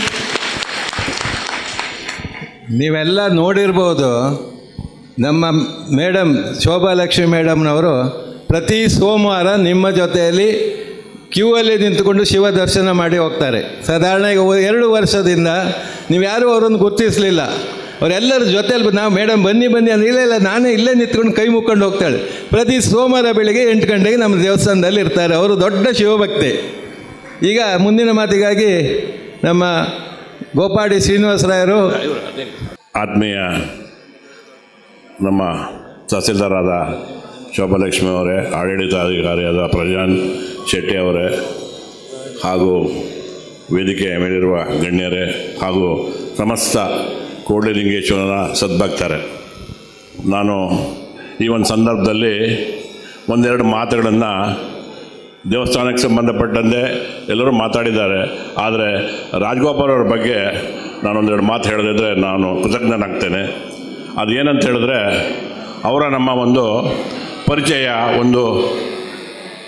ನೀವೆಲ್ಲ ನೋಡಿರ್ಬೋದು ನಮ್ಮ ಮೇಡಮ್ ಶೋಭಾಲಕ್ಷ್ಮಿ ಮೇಡಮ್ನವರು ಪ್ರತಿ ಸೋಮವಾರ ನಿಮ್ಮ ಜೊತೆಯಲ್ಲಿ ಕ್ಯೂ ಅಲ್ಲಿ ನಿಂತುಕೊಂಡು ಶಿವ ದರ್ಶನ ಮಾಡಿ ಹೋಗ್ತಾರೆ ಸಾಧಾರಣ ಈಗ ಒ- ಎರಡು ವರ್ಷದಿಂದ ನೀವು ಯಾರೂ ಅವರನ್ನು ಗುರುತಿಸಲಿಲ್ಲ ಅವರೆಲ್ಲರ ಜೊತೆಯಲ್ಲಿ ನಾವು ಮೇಡಮ್ ಬನ್ನಿ ಬನ್ನಿ ಅಂದ್ರೆ ಇಲ್ಲ ಇಲ್ಲ ನಾನೇ ಇಲ್ಲೇ ನಿಂತ್ಕೊಂಡು ಕೈ ಮುಕ್ಕೊಂಡು ಹೋಗ್ತಾಳೆ ಪ್ರತಿ ಸೋಮವಾರ ಬೆಳಿಗ್ಗೆ ಎಂಟು ಗಂಟೆಗೆ ನಮ್ಮ ದೇವಸ್ಥಾನದಲ್ಲಿ ಇರ್ತಾರೆ ಅವರು ದೊಡ್ಡ ಶಿವಭಕ್ತಿ ಈಗ ಮುಂದಿನ ಮಾತಿಗಾಗಿ ನಮ್ಮ ಗೋಪಾಡಿ ಶ್ರೀನಿವಾಸರಾಯರು ಆತ್ಮೀಯ ನಮ್ಮ ತಹಸೀಲ್ದಾರಾದ ಶೋಭಲಕ್ಷ್ಮಿ ಅವರೇ ಆಡಳಿತಾಧಿಕಾರಿಯಾದ ಪ್ರಶಾಂತ್ ಶೆಟ್ಟಿ ಅವರೇ ಹಾಗೂ ವೇದಿಕೆಯ ಮೇಲಿರುವ ಗಣ್ಯರೇ ಹಾಗೂ ಸಮಸ್ತ ಕೋಡಿಲಿಂಗೇಶ್ವರನ ಸದ್ಭಕ್ತರೇ ನಾನು ಈ ಒಂದು ಸಂದರ್ಭದಲ್ಲಿ ಒಂದೆರಡು ಮಾತುಗಳನ್ನು ದೇವಸ್ಥಾನಕ್ಕೆ ಸಂಬಂಧಪಟ್ಟಂತೆ ಎಲ್ಲರೂ ಮಾತಾಡಿದ್ದಾರೆ ಆದರೆ ರಾಜಗೋಪಾಲ್ ಅವ್ರ ಬಗ್ಗೆ ನಾನೊಂದೆರಡು ಮಾತು ಹೇಳದಿದ್ದರೆ ನಾನು ಕೃತಜ್ಞನಾಗ್ತೇನೆ ಅದೇನಂತ ಹೇಳಿದ್ರೆ ಅವರ ನಮ್ಮ ಒಂದು ಪರಿಚಯ ಒಂದು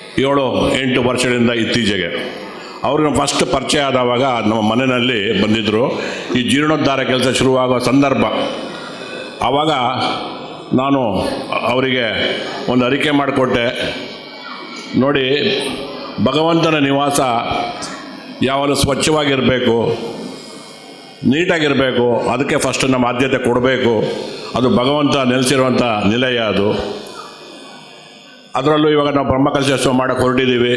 ಏಳು ಎಂಟು ವರ್ಷದಿಂದ ಇತ್ತೀಚೆಗೆ ಅವ್ರಿಗೆ ಫಸ್ಟ್ ಪರಿಚಯ ಆದವಾಗ ನಮ್ಮ ಮನೆಯಲ್ಲಿ ಬಂದಿದ್ದರು ಈ ಜೀರ್ಣೋದ್ಧಾರ ಕೆಲಸ ಶುರುವಾಗೋ ಸಂದರ್ಭ ಆವಾಗ ನಾನು ಅವರಿಗೆ ಒಂದು ಅರಿಕೆ ಮಾಡಿಕೊಟ್ಟೆ ನೋಡಿ ಭಗವಂತನ ನಿವಾಸ ಯಾವಾಗಲೂ ಸ್ವಚ್ಛವಾಗಿರಬೇಕು ನೀಟಾಗಿರಬೇಕು ಅದಕ್ಕೆ ಫಸ್ಟ್ ನಮ್ಮ ಆದ್ಯತೆ ಕೊಡಬೇಕು ಅದು ಭಗವಂತ ನೆಲೆಸಿರುವಂಥ ನಿಲಯ ಅದು ಅದರಲ್ಲೂ ಇವಾಗ ನಾವು ಬ್ರಹ್ಮಕಲಶೋತ್ಸವ ಮಾಡೋಕ್ಕೆ ಹೊರಟಿದ್ದೀವಿ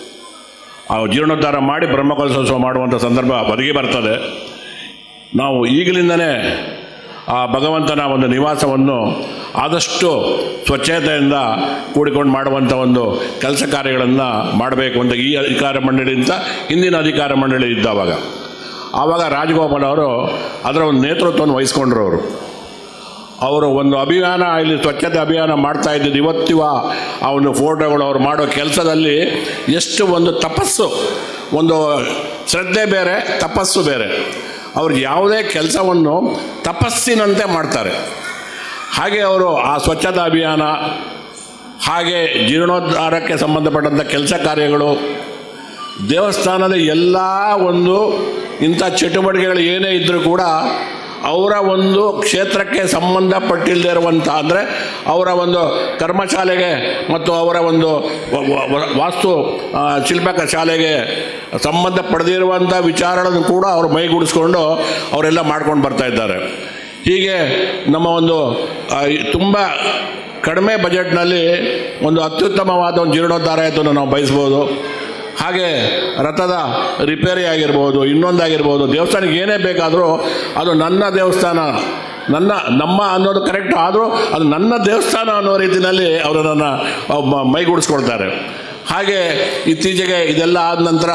ಆ ಜೀರ್ಣೋದ್ಧಾರ ಮಾಡಿ ಬ್ರಹ್ಮಕಲಶೋತ್ಸವ ಮಾಡುವಂಥ ಸಂದರ್ಭ ಬದಿಗೆ ಬರ್ತದೆ ನಾವು ಈಗಲಿಂದನೇ ಆ ಭಗವಂತನ ಒಂದು ನಿವಾಸವನ್ನು ಆದಷ್ಟು ಸ್ವಚ್ಛತೆಯಿಂದ ಕೂಡಿಕೊಂಡು ಮಾಡುವಂಥ ಒಂದು ಕೆಲಸ ಕಾರ್ಯಗಳನ್ನು ಮಾಡಬೇಕು ಅಂತ ಈ ಅಧಿಕಾರ ಮಂಡಳಿಯಿಂದ ಹಿಂದಿನ ಅಧಿಕಾರ ಮಂಡಳಿ ಇದ್ದವಾಗ ಆವಾಗ ರಾಜಗೋಪಾಲ್ ಅವರು ಅದರ ಒಂದು ನೇತೃತ್ವವನ್ನು ವಹಿಸ್ಕೊಂಡ್ರು ಅವರು ಅವರು ಒಂದು ಅಭಿಯಾನ ಇಲ್ಲಿ ಸ್ವಚ್ಛತೆ ಅಭಿಯಾನ ಮಾಡ್ತಾ ಇದ್ದಿದ್ದು ಇವತ್ತಿವ ಆ ಒಂದು ಫೋಟೋಗಳು ಅವ್ರು ಮಾಡೋ ಕೆಲಸದಲ್ಲಿ ಎಷ್ಟು ಒಂದು ತಪಸ್ಸು ಒಂದು ಶ್ರದ್ಧೆ ಬೇರೆ ತಪಸ್ಸು ಬೇರೆ ಅವ್ರು ಯಾವುದೇ ಕೆಲಸವನ್ನು ತಪಸ್ಸಿನಂತೆ ಮಾಡ್ತಾರೆ ಹಾಗೆ ಅವರು ಆ ಸ್ವಚ್ಛತಾ ಅಭಿಯಾನ ಹಾಗೆ ಜೀರ್ಣೋದ್ಧಾರಕ್ಕೆ ಸಂಬಂಧಪಟ್ಟಂಥ ಕೆಲಸ ಕಾರ್ಯಗಳು ದೇವಸ್ಥಾನದ ಎಲ್ಲ ಒಂದು ಇಂಥ ಚಟುವಟಿಕೆಗಳು ಏನೇ ಇದ್ದರೂ ಕೂಡ ಅವರ ಒಂದು ಕ್ಷೇತ್ರಕ್ಕೆ ಸಂಬಂಧಪಟ್ಟಿಲ್ಲದೆ ಇರುವಂಥ ಅಂದರೆ ಅವರ ಒಂದು ಕರ್ಮಶಾಲೆಗೆ ಮತ್ತು ಅವರ ಒಂದು ವ- ವ- ವ- ವಾಸ್ತು ಆ, ಶಿಲ್ಪಕ ಶಾಲೆಗೆ ಸಂಬಂಧ ಪಡೆದಿರುವಂಥ ವಿಚಾರಗಳನ್ನು ಕೂಡ ಅವರು ಮೈಗೂಡಿಸ್ಕೊಂಡು ಅವರೆಲ್ಲ ಮಾಡ್ಕೊಂಡು ಬರ್ತಾ ಇದ್ದಾರೆ ಹೀಗೆ ನಮ್ಮ ಒಂದು ಆ, ಈ ತುಂಬ ಕಡಿಮೆ ಬಜೆಟ್ನಲ್ಲಿ ಒಂದು ಅತ್ಯುತ್ತಮವಾದ ಒಂದು ಜೀರ್ಣೋದ್ಧಾರ ಆಯಿತು ನಾವು ಬಯಸ್ಬೋದು ಹಾಗೆ ರಥದ ರಿಪೇರಿ ಆಗಿರ್ಬೋದು ಇನ್ನೊಂದಾಗಿರ್ಬೋದು ದೇವಸ್ಥಾನಕ್ಕೆ ಏನೇ ಬೇಕಾದರೂ ಅದು ನನ್ನ ದೇವಸ್ಥಾನ ನನ್ನ ನಮ್ಮ ಅನ್ನೋದು ಕರೆಕ್ಟ್ ಆದರೂ ಅದು ನನ್ನ ದೇವಸ್ಥಾನ ಅನ್ನೋ ರೀತಿಯಲ್ಲಿ ಅವರು ನನ್ನ ಮ- ಮೈಗೂಡಿಸ್ಕೊಳ್ತಾರೆ ಹಾಗೆ ಇತ್ತೀಚೆಗೆ ಇದೆಲ್ಲ ಆದ ನಂತರ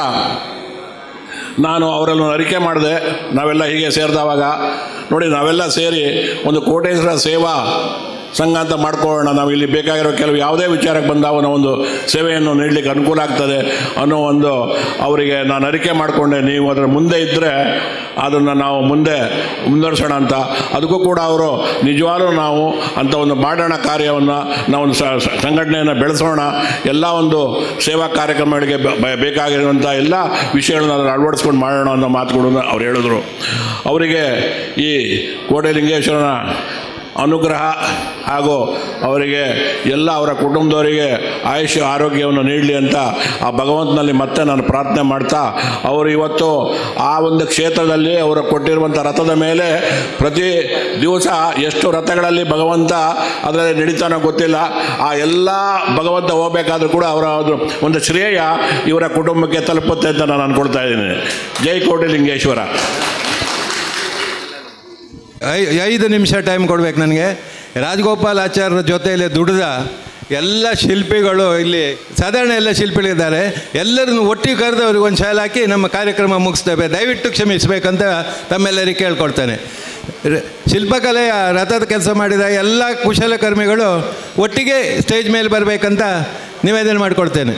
ನಾನು ಅವರನ್ನು ಅರಿಕೆ ಮಾಡಿದೆ ನಾವೆಲ್ಲ ಹೀಗೆ ಸೇರಿದವಾಗ ನೋಡಿ ನಾವೆಲ್ಲ ಸೇರಿ ಒಂದು ಕೋಟೇಶ್ವರ ಸೇವಾ ಸಂಘ ಅಂತ ಮಾಡ್ಕೊಳ್ಳೋಣ ನಾವು ಇಲ್ಲಿ ಬೇಕಾಗಿರೋ ಕೆಲವು ಯಾವುದೇ ವಿಚಾರಕ್ಕೆ ಬಂದಾಗ ನಾವು ಒಂದು ಸೇವೆಯನ್ನು ನೀಡಲಿಕ್ಕೆ ಅನುಕೂಲ ಆಗ್ತದೆ ಅನ್ನೋ ಒಂದು ಅವರಿಗೆ ನಾನು ಅರಿಕೆ ಮಾಡಿಕೊಂಡೆ ನೀವು ಅದರ ಮುಂದೆ ಇದ್ದರೆ ಅದನ್ನು ನಾವು ಮುಂದೆ ಮುಂದುವರ್ಸೋಣ ಅಂತ ಅದಕ್ಕೂ ಕೂಡ ಅವರು ನಿಜವಾಗ್ಲೂ ನಾವು ಅಂತ ಒಂದು ಮಾಡೋಣ ಕಾರ್ಯವನ್ನು ನಾವು ಒಂದು ಸ- ಸ- ಸಂಘಟನೆಯನ್ನು ಬೆಳೆಸೋಣ ಎಲ್ಲ ಒಂದು ಸೇವಾ ಕಾರ್ಯಕ್ರಮಗಳಿಗೆ ಬ- ಬ- ಬೇಕಾಗಿರುವಂಥ ಎಲ್ಲ ವಿಷಯಗಳನ್ನ ಅದನ್ನು ಅಳವಡಿಸ್ಕೊಂಡು ಮಾಡೋಣ ಅನ್ನೋ ಮಾತುಗಳನ್ನು ಅವ್ರು ಹೇಳಿದ್ರು ಅವರಿಗೆ ಈ ಕೋಟೆಲಿಂಗೇಶ್ವರನ ಅನುಗ್ರಹ ಹಾಗೂ ಅವರಿಗೆ ಎಲ್ಲ ಅವರ ಕುಟುಂಬದವರಿಗೆ ಆಯುಷ್ಯ ಆರೋಗ್ಯವನ್ನು ನೀಡಲಿ ಅಂತ ಆ ಭಗವಂತನಲ್ಲಿ ಮತ್ತೆ ನಾನು ಪ್ರಾರ್ಥನೆ ಮಾಡ್ತಾ ಅವರು ಇವತ್ತು ಆ ಒಂದು ಕ್ಷೇತ್ರದಲ್ಲಿ ಅವರು ಕೊಟ್ಟಿರುವಂಥ ರಥದ ಮೇಲೆ ಪ್ರತಿ ದಿವಸ ಎಷ್ಟು ರಥಗಳಲ್ಲಿ ಭಗವಂತ ಅದರಲ್ಲಿ ನಡೀತಾನೋ ಗೊತ್ತಿಲ್ಲ ಆ ಎಲ್ಲ ಭಗವಂತ ಹೋಗಬೇಕಾದ್ರೂ ಕೂಡ ಅವರ ಒಂದು ಒಂದು ಶ್ರೇಯ ಇವರ ಕುಟುಂಬಕ್ಕೆ ತಲುಪುತ್ತೆ ಅಂತ ನಾನು ಅಂದ್ಕೊಳ್ತಾ ಇದ್ದೀನಿ ಜೈ ಕೋಟಿಲಿಂಗೇಶ್ವರ ಐ ಐದು ನಿಮಿಷ ಟೈಮ್ ಕೊಡ್ಬೇಕು ನನಗೆ ರಾಜಗೋಪಾಲ್ ಆಚಾರ್ಯರ ಜೊತೆಯಲ್ಲಿ ದುಡಿದ ಎಲ್ಲ ಶಿಲ್ಪಿಗಳು ಇಲ್ಲಿ ಸಾಧಾರಣ ಎಲ್ಲ ಶಿಲ್ಪಿಗಳಿದ್ದಾರೆ ಎಲ್ಲರನ್ನು ಒಟ್ಟಿಗೆ ಕರೆದು ಅವ್ರಿಗೆ ಒಂದು ಶಾಲೆ ಹಾಕಿ ನಮ್ಮ ಕಾರ್ಯಕ್ರಮ ಮುಗಿಸ್ತೇವೆ ದಯವಿಟ್ಟು ಕ್ಷಮಿಸಬೇಕಂತ ತಮ್ಮೆಲ್ಲರಿಗೆ ಕೇಳ್ಕೊಳ್ತೇನೆ ರ- ಶಿಲ್ಪಕಲೆಯ ರಥದ ಕೆಲಸ ಮಾಡಿದ ಎಲ್ಲ ಕುಶಲಕರ್ಮಿಗಳು ಒಟ್ಟಿಗೆ ಸ್ಟೇಜ್ ಮೇಲೆ ಬರಬೇಕಂತ ನಿವೇದನೆ ಮಾಡಿಕೊಳ್ತೇನೆ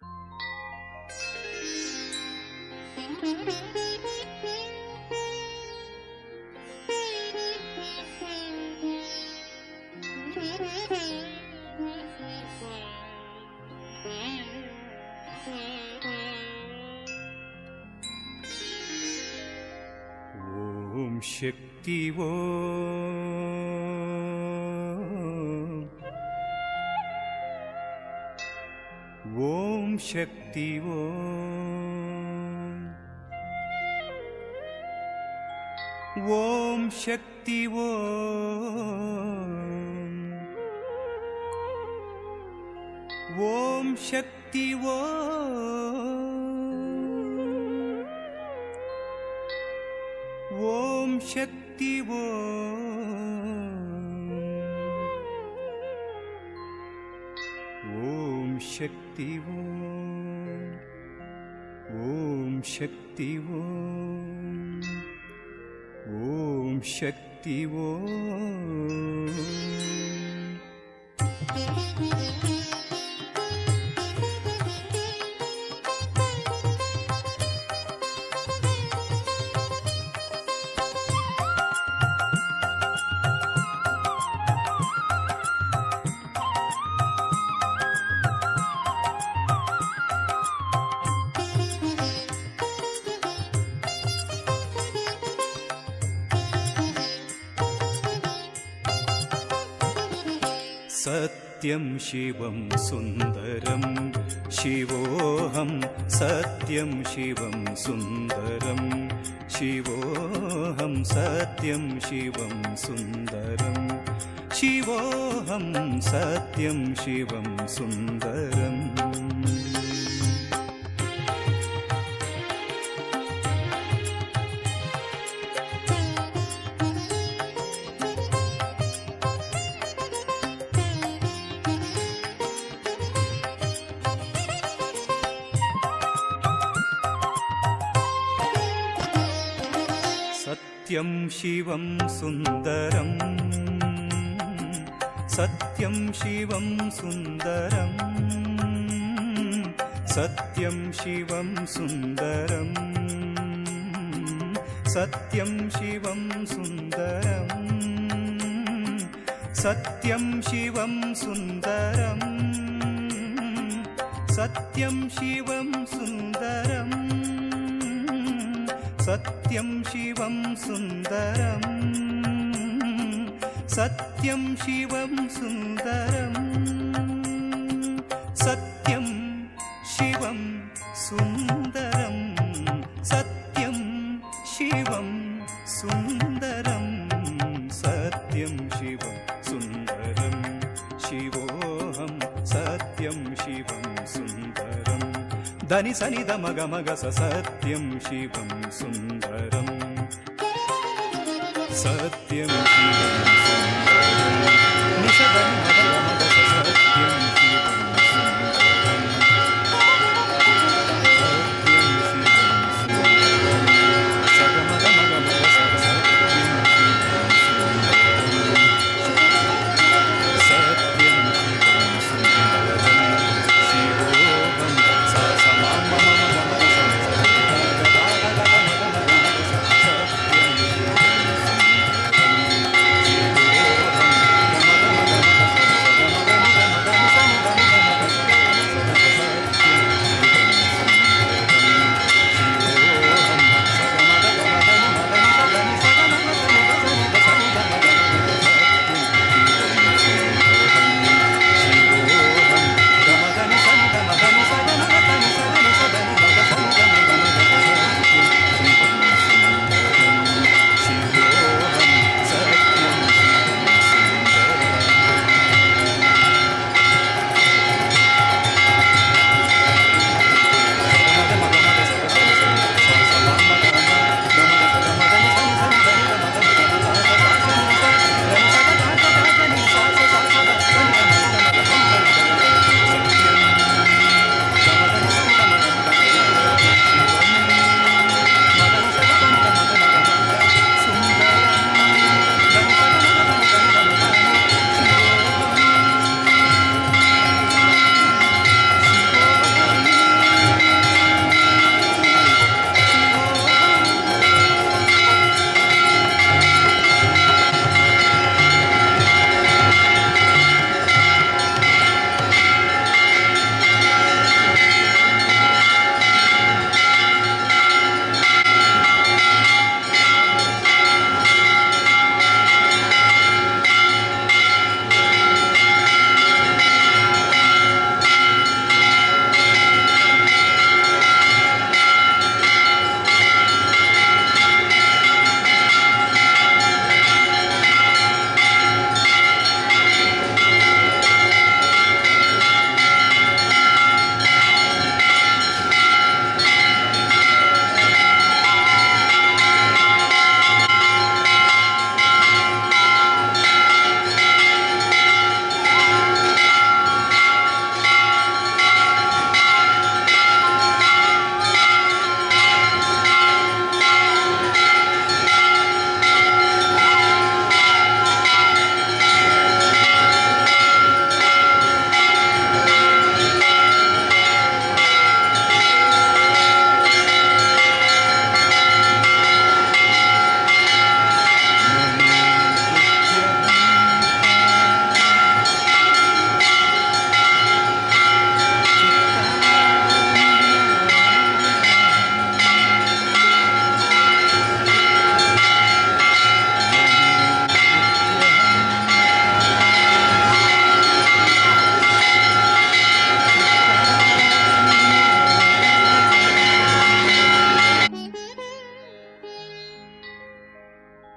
ॐ शक्ति वो ॐ शक्ति वो ॐ शक्ति वो ॐ शक्ति वो ॐ शक्ति वो ॐ शक्ति वो ॐ शक्ति वो ॐ शक्ति वो सत्यं शिवं सुन्दरं शिवोऽहं सत्यं शिवं सुन्दरं शिवोऽहं सत्यं शिवं सुन्दरं शिवोऽहं सत्यं शिवं सुन्दरम् सत्यं शिवं सुन्दरम् सत्यं शिवं सुन्दरम् सत्यं शिवं सुन्दरम् सत्यं शिवं सुन्दरम् सत्यं शिवं सुन्दरम् सत्यं शिवं सुन्दरम् सत्यं शिवं सुन्दरम् सत्यं शिवं सुन्दरम् सत्यं शिवं सुन्दरम् सत्यं शिवं सुन्दरम् सत्यं शिवं सुन्दरं शिवोऽहं सत्यं शिवं सुन्दरम् దని సని దమ గమ గస సత్యం శివం సుందరం సత్యం శివం సుందరం నిషదని మద గమ గస సత్యం శివం సుందరం సత్యం శివం సుందరం సగమ గమ గమ గస సత్యం శివం సుందరం సత్యం శివం సుందరం శివోహం స సమామ మమ గమ గస సత్యం శివం సుందరం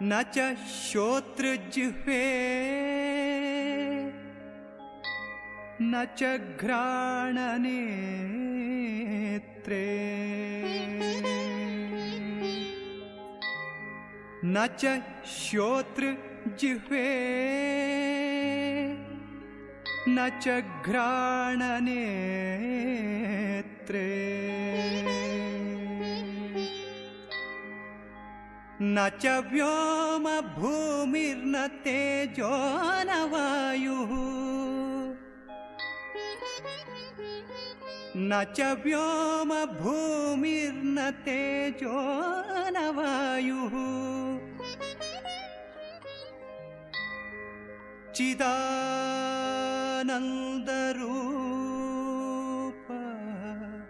न च श्रोतृजिह्वे न च घ्राणनेत्रे न च श्रोतृजिह्वे न च घ्राणनेत्रे न च व्योमभूमिर्न तेजो न वायुः न च व्योमभूमिर्न तेजो न वायुः चिदानन्दरूप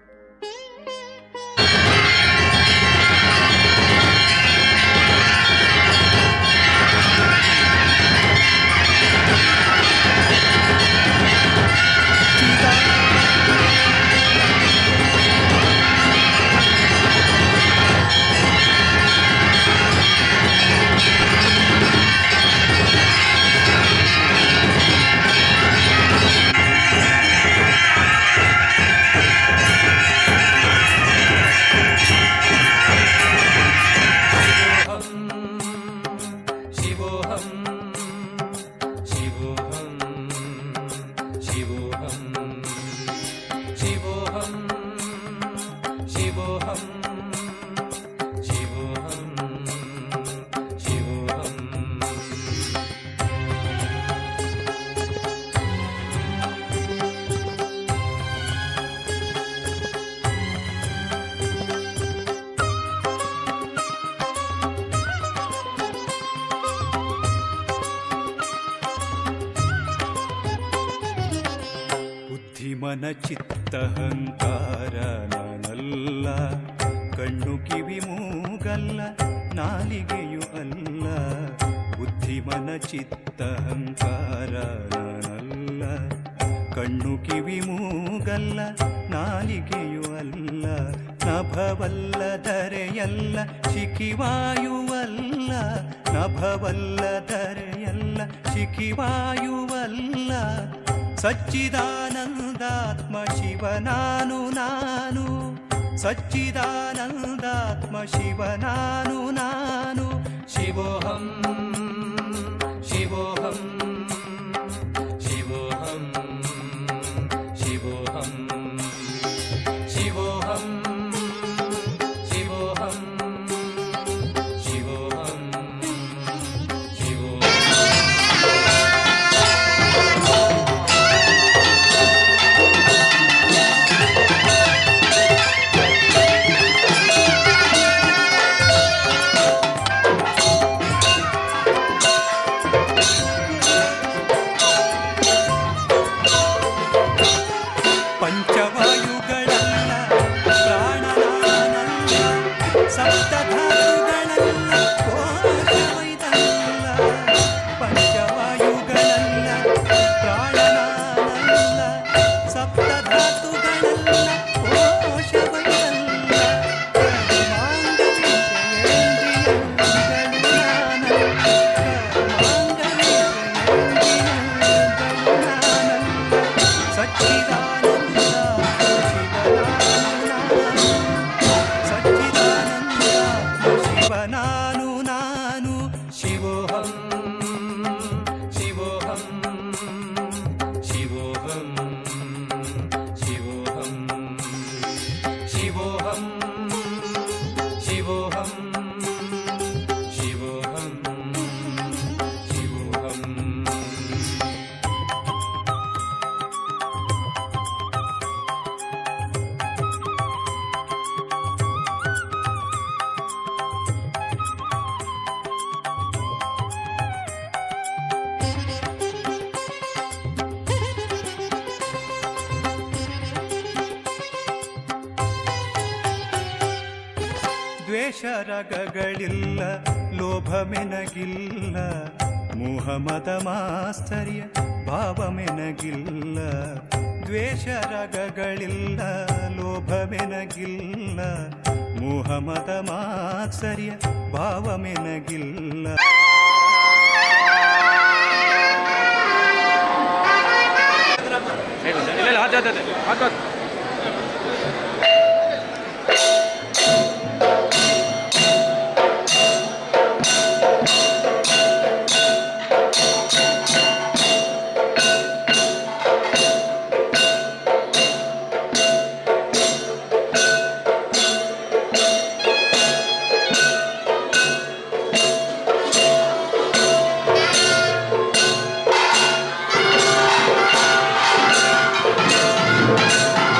शिवोऽहं शिवोऽहं शिवोऽहं शिवोऽहं शिवोऽहं शिवोऽहं शिवोऽहम् ಬುದ್ಧಿಮನ ಚಿತ್ತಹಂಕಾರ ನಾನಲ್ಲ ಕಣ್ಣು ಕಿವಿ ಮೂಗಲ್ಲ ನಾಲಿಗೆಯು ಅಲ್ಲ ಬುದ್ಧಿಮನ ಚಿತ್ತಹಂಕಾರ ನಾನಲ್ಲ ಕಣ್ಣು ಕಿವಿ ಮೂಗಲ್ಲ ನಾಲಿಗೆಯು ಅಲ್ಲ ನಭವಲ್ಲ ಧರೆಯಲ್ಲ ಶಿಖಿವಾಯುವಲ್ಲ ನಭವಲ್ಲ ಧರೆಯಲ್ಲ ಶಿಖಿವಾಯುವಲ್ಲ ಸಚ್ಚಿದಾನಂದಾತ್ಮ ಶಿವನಾನು ನಾನು ಸಚ್ಚಿದಾನಂದಾತ್ಮ ಶಿವನಾನು ನಾನು शिवोऽहं शिवोऽहं शिवोऽहं शिवोऽहं शिवोऽहं शिवोऽहं शिवोऽहं शिवोऽहम् ಪಂಚವಾಯುಗಳಲ್ಲ ಪ್ರಾಣನಾನಲ್ಲ ಸಪ್ತಧಾತುಗಳಲ್ಲ ಕೋಶವೈದಲ್ಲ ಪಂಚವಾಯುಗಳಲ್ಲ ಪ್ರಾಣನಾನಲ್ಲ ಸಪ್ತಧಾತುಗಳಲ್ಲ ಕೋಶವೈದಲ್ಲ ಕರ್ಮಾಂಗವಿಷಯೇಂದ್ರಿಯಗಳು ನಾನಲ್ಲ ಕರ್ಮಾಂಗವಿಷಯೇಂದ್ರಿಯಗಳು ನಾನಲ್ಲ ಸಚ್ಚಿದಾನಂದ ಸಚ್ಚಿದಾನಂದ ಶಿವನಾನು ನಾನು शिवोऽहं शिवोऽहं शिवोऽहं शिवोऽहं शिवोऽहं शिवोऽहं शिवोऽहं शिवोऽहम् ದ್ವೇಷರಗಗಳಿಲ್ಲ ಲೋಭ ಮೆನಗಿಲ್ಲ ಮೋಹ ಮದ ಮಾಸ್ತರ್ಯ ಭಾವ ಮೆನಗಿಲ್ಲ ದ್ವೇಷರಗಗಳಿಲ್ಲ ಲೋಭ ಮೆನಗಿಲ್ಲ ಮೋಹಮದ ಮಾತ್ಸರ್ಯ ಭಾವಮೆನಗಿಲ್ಲ ಠಠಠಠ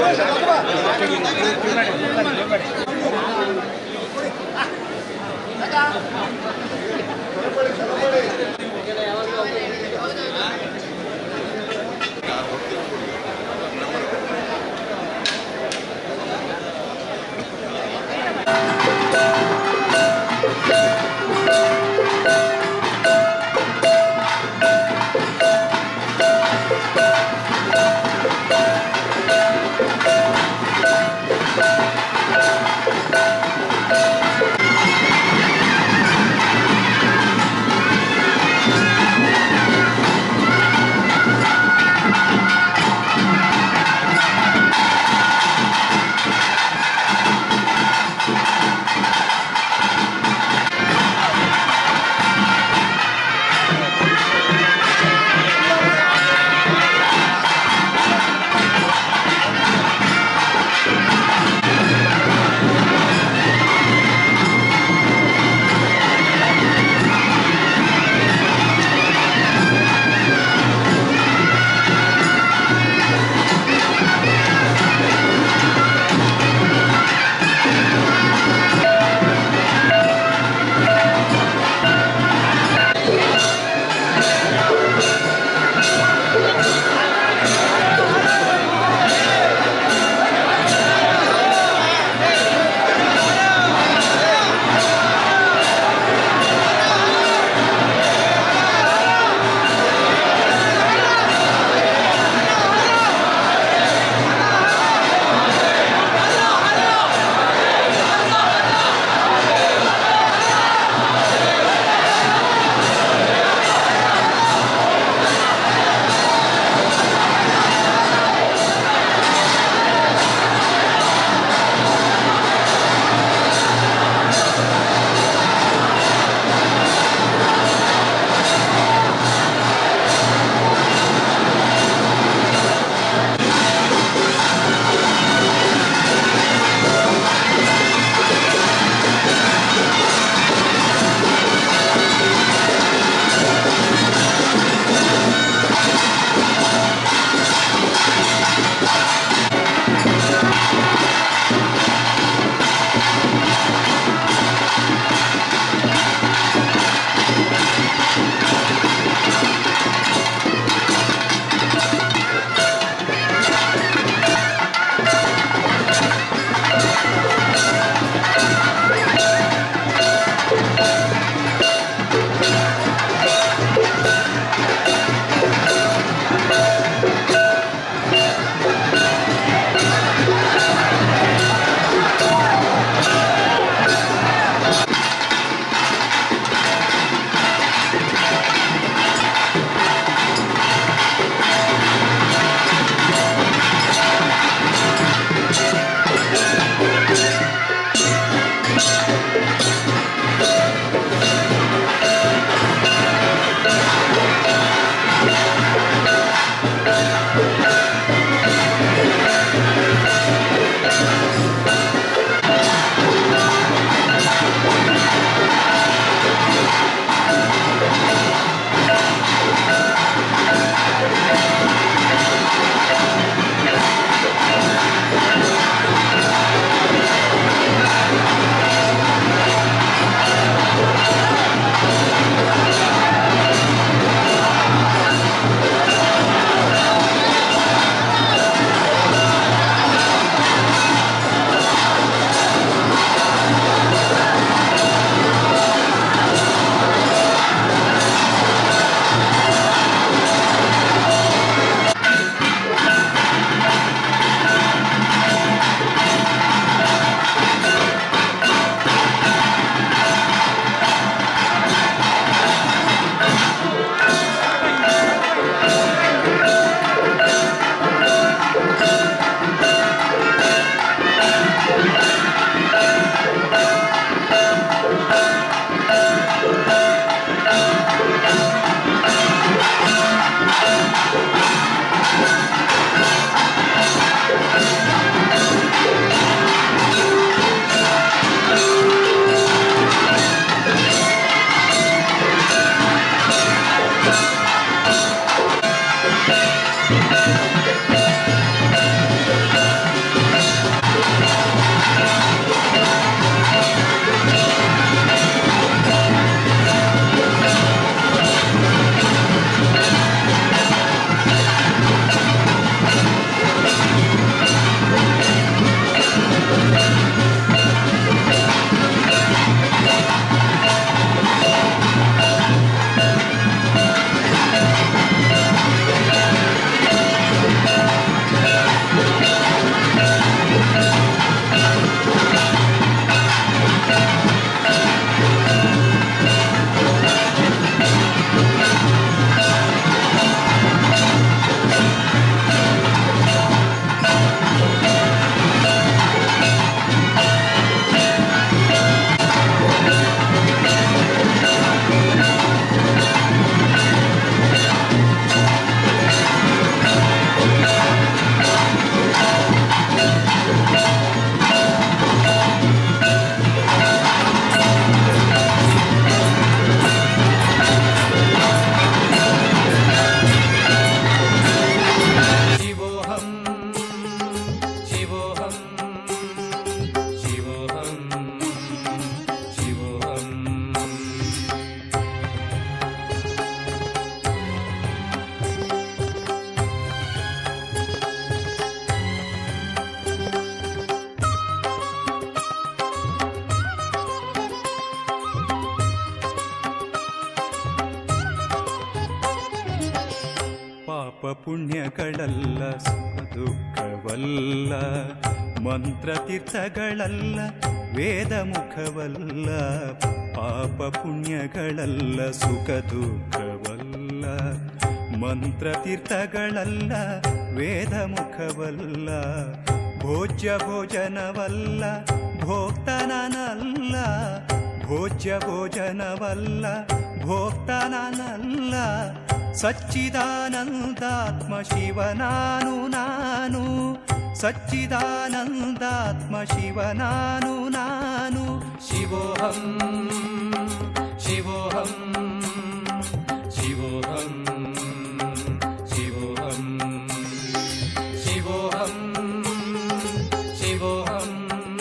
ಿ ಪಾಪ ಪುಣ್ಯಗಳಲ್ಲ ಸುಖ ದುಃಖವಲ್ಲ ಮಂತ್ರ ತೀರ್ಥಗಳಲ್ಲ ವೇದ ಮುಖವಲ್ಲ ಪಾಪ ಪುಣ್ಯಗಳಲ್ಲ ಸುಖ ದುಃಖವಲ್ಲ ಮಂತ್ರ ತೀರ್ಥಗಳಲ್ಲ ವೇದ ಮುಖವಲ್ಲ ಭೋಜ್ಯ ಭೋಜನವಲ್ಲ ಭೋಕ್ತನಲ್ಲ ಭೋಜ್ಯ ಭೋಜನವಲ್ಲ ಭೋಕ್ತನಲ್ಲ ಸಚ್ಚಿದಾನಂದಾತ್ಮ ಶಿವನಾನು ನಾನು ಸಚ್ಚಿದಾನಂದಾತ್ಮ ಶಿವನಾನು ನಾನು ಶಿವೋಹಂ ಶಿವೋಹಂ ಶಿವೋಹಂ ಶಿವೋಹಂ ಶಿವೋಹಂ ಶಿವೋಹಂ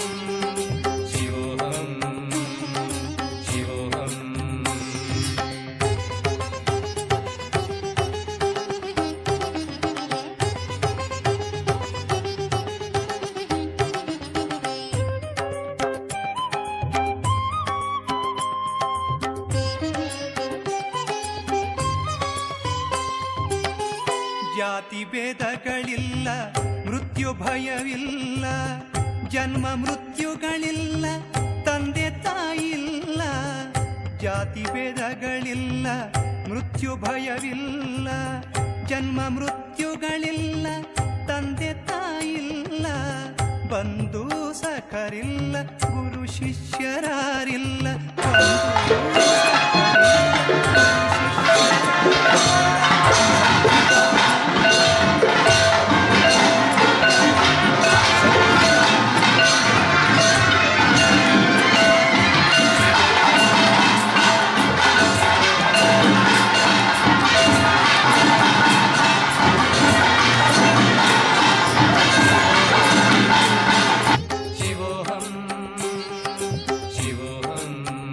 ಶಿವೋಹಂ ಶಿವೋಹಂ ಜಾತಿ ಭೇದಗಳಿಲ್ಲ ಮೃತ್ಯು ಭಯವಿಲ್ಲ ಜನ್ಮ ಮೃತ್ಯುಗಳಿಲ್ಲ ತಂದೆ ತಾಯಿಲ್ಲ ಜಾತಿ ಭೇದಗಳಿಲ್ಲ ಮೃತ್ಯು ಭಯವಿಲ್ಲ ಜನ್ಮ ಮೃತ್ಯುಗಳಿಲ್ಲ ತಂದೆ ತಾಯಿಲ್ಲ ಬಂಧು ಸಖರಿಲ್ಲ ಗುರು ಶಿಷ್ಯರಾರಿಲ್ಲ ಬಂಧು ಶಿವೋಹಂ ಶಿವೋಹಂ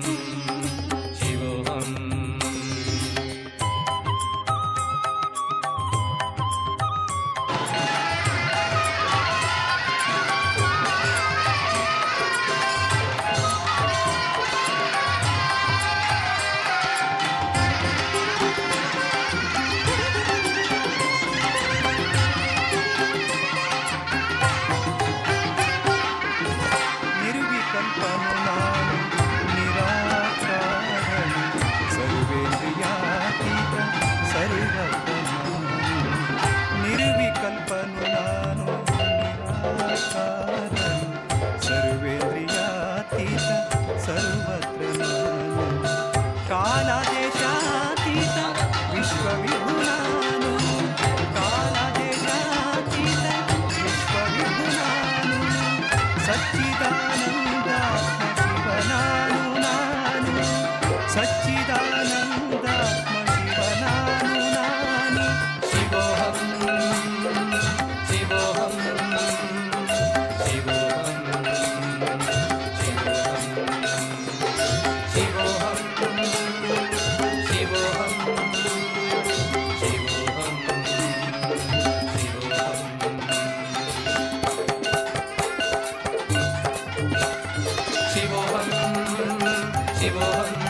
ಶಿವೋಹಂ ನಿರ್ವಿಕಲ್ಪನು ನಾನು ನಿರಾಕಾರನು ಸರ್ವೇಂದ್ರಿಯಾತೀತ ಸರ್ವತನು ನಿರ್ವಿಕಲ್ಪನು ನಾನು ನಿರಾಕಾರನು ಸರ್ವೇಂದ್ರಿಯಾತೀತ ಸರ್ವತ್ರ ನಾನು ಕಾಲ ದೇಶಾತೀತ ವಿಶ್ವವಿಭು ನಾನು ಕಾಲ ದೇಶಾತೀತ ವಿಶ್ವವಿಭು ನಾನು ಸಚ್ಚಿದಾನಂದ ಶಿವನಾನು ನಾನು ಸಚ್ಚಿದಾನಂದ ಶಿವನಾನು ನಾನು ಶಿವೋಹಂ ಶಿವೋಹಂ ಶಿವೋಹಂ ಶಿವೋಹಂ ಶಿವೋಹಂ ಶಿವೋಹಂ ಶಿವೋಹಂ ಶಿವೋಹಂ ಶಿವೋಹಂ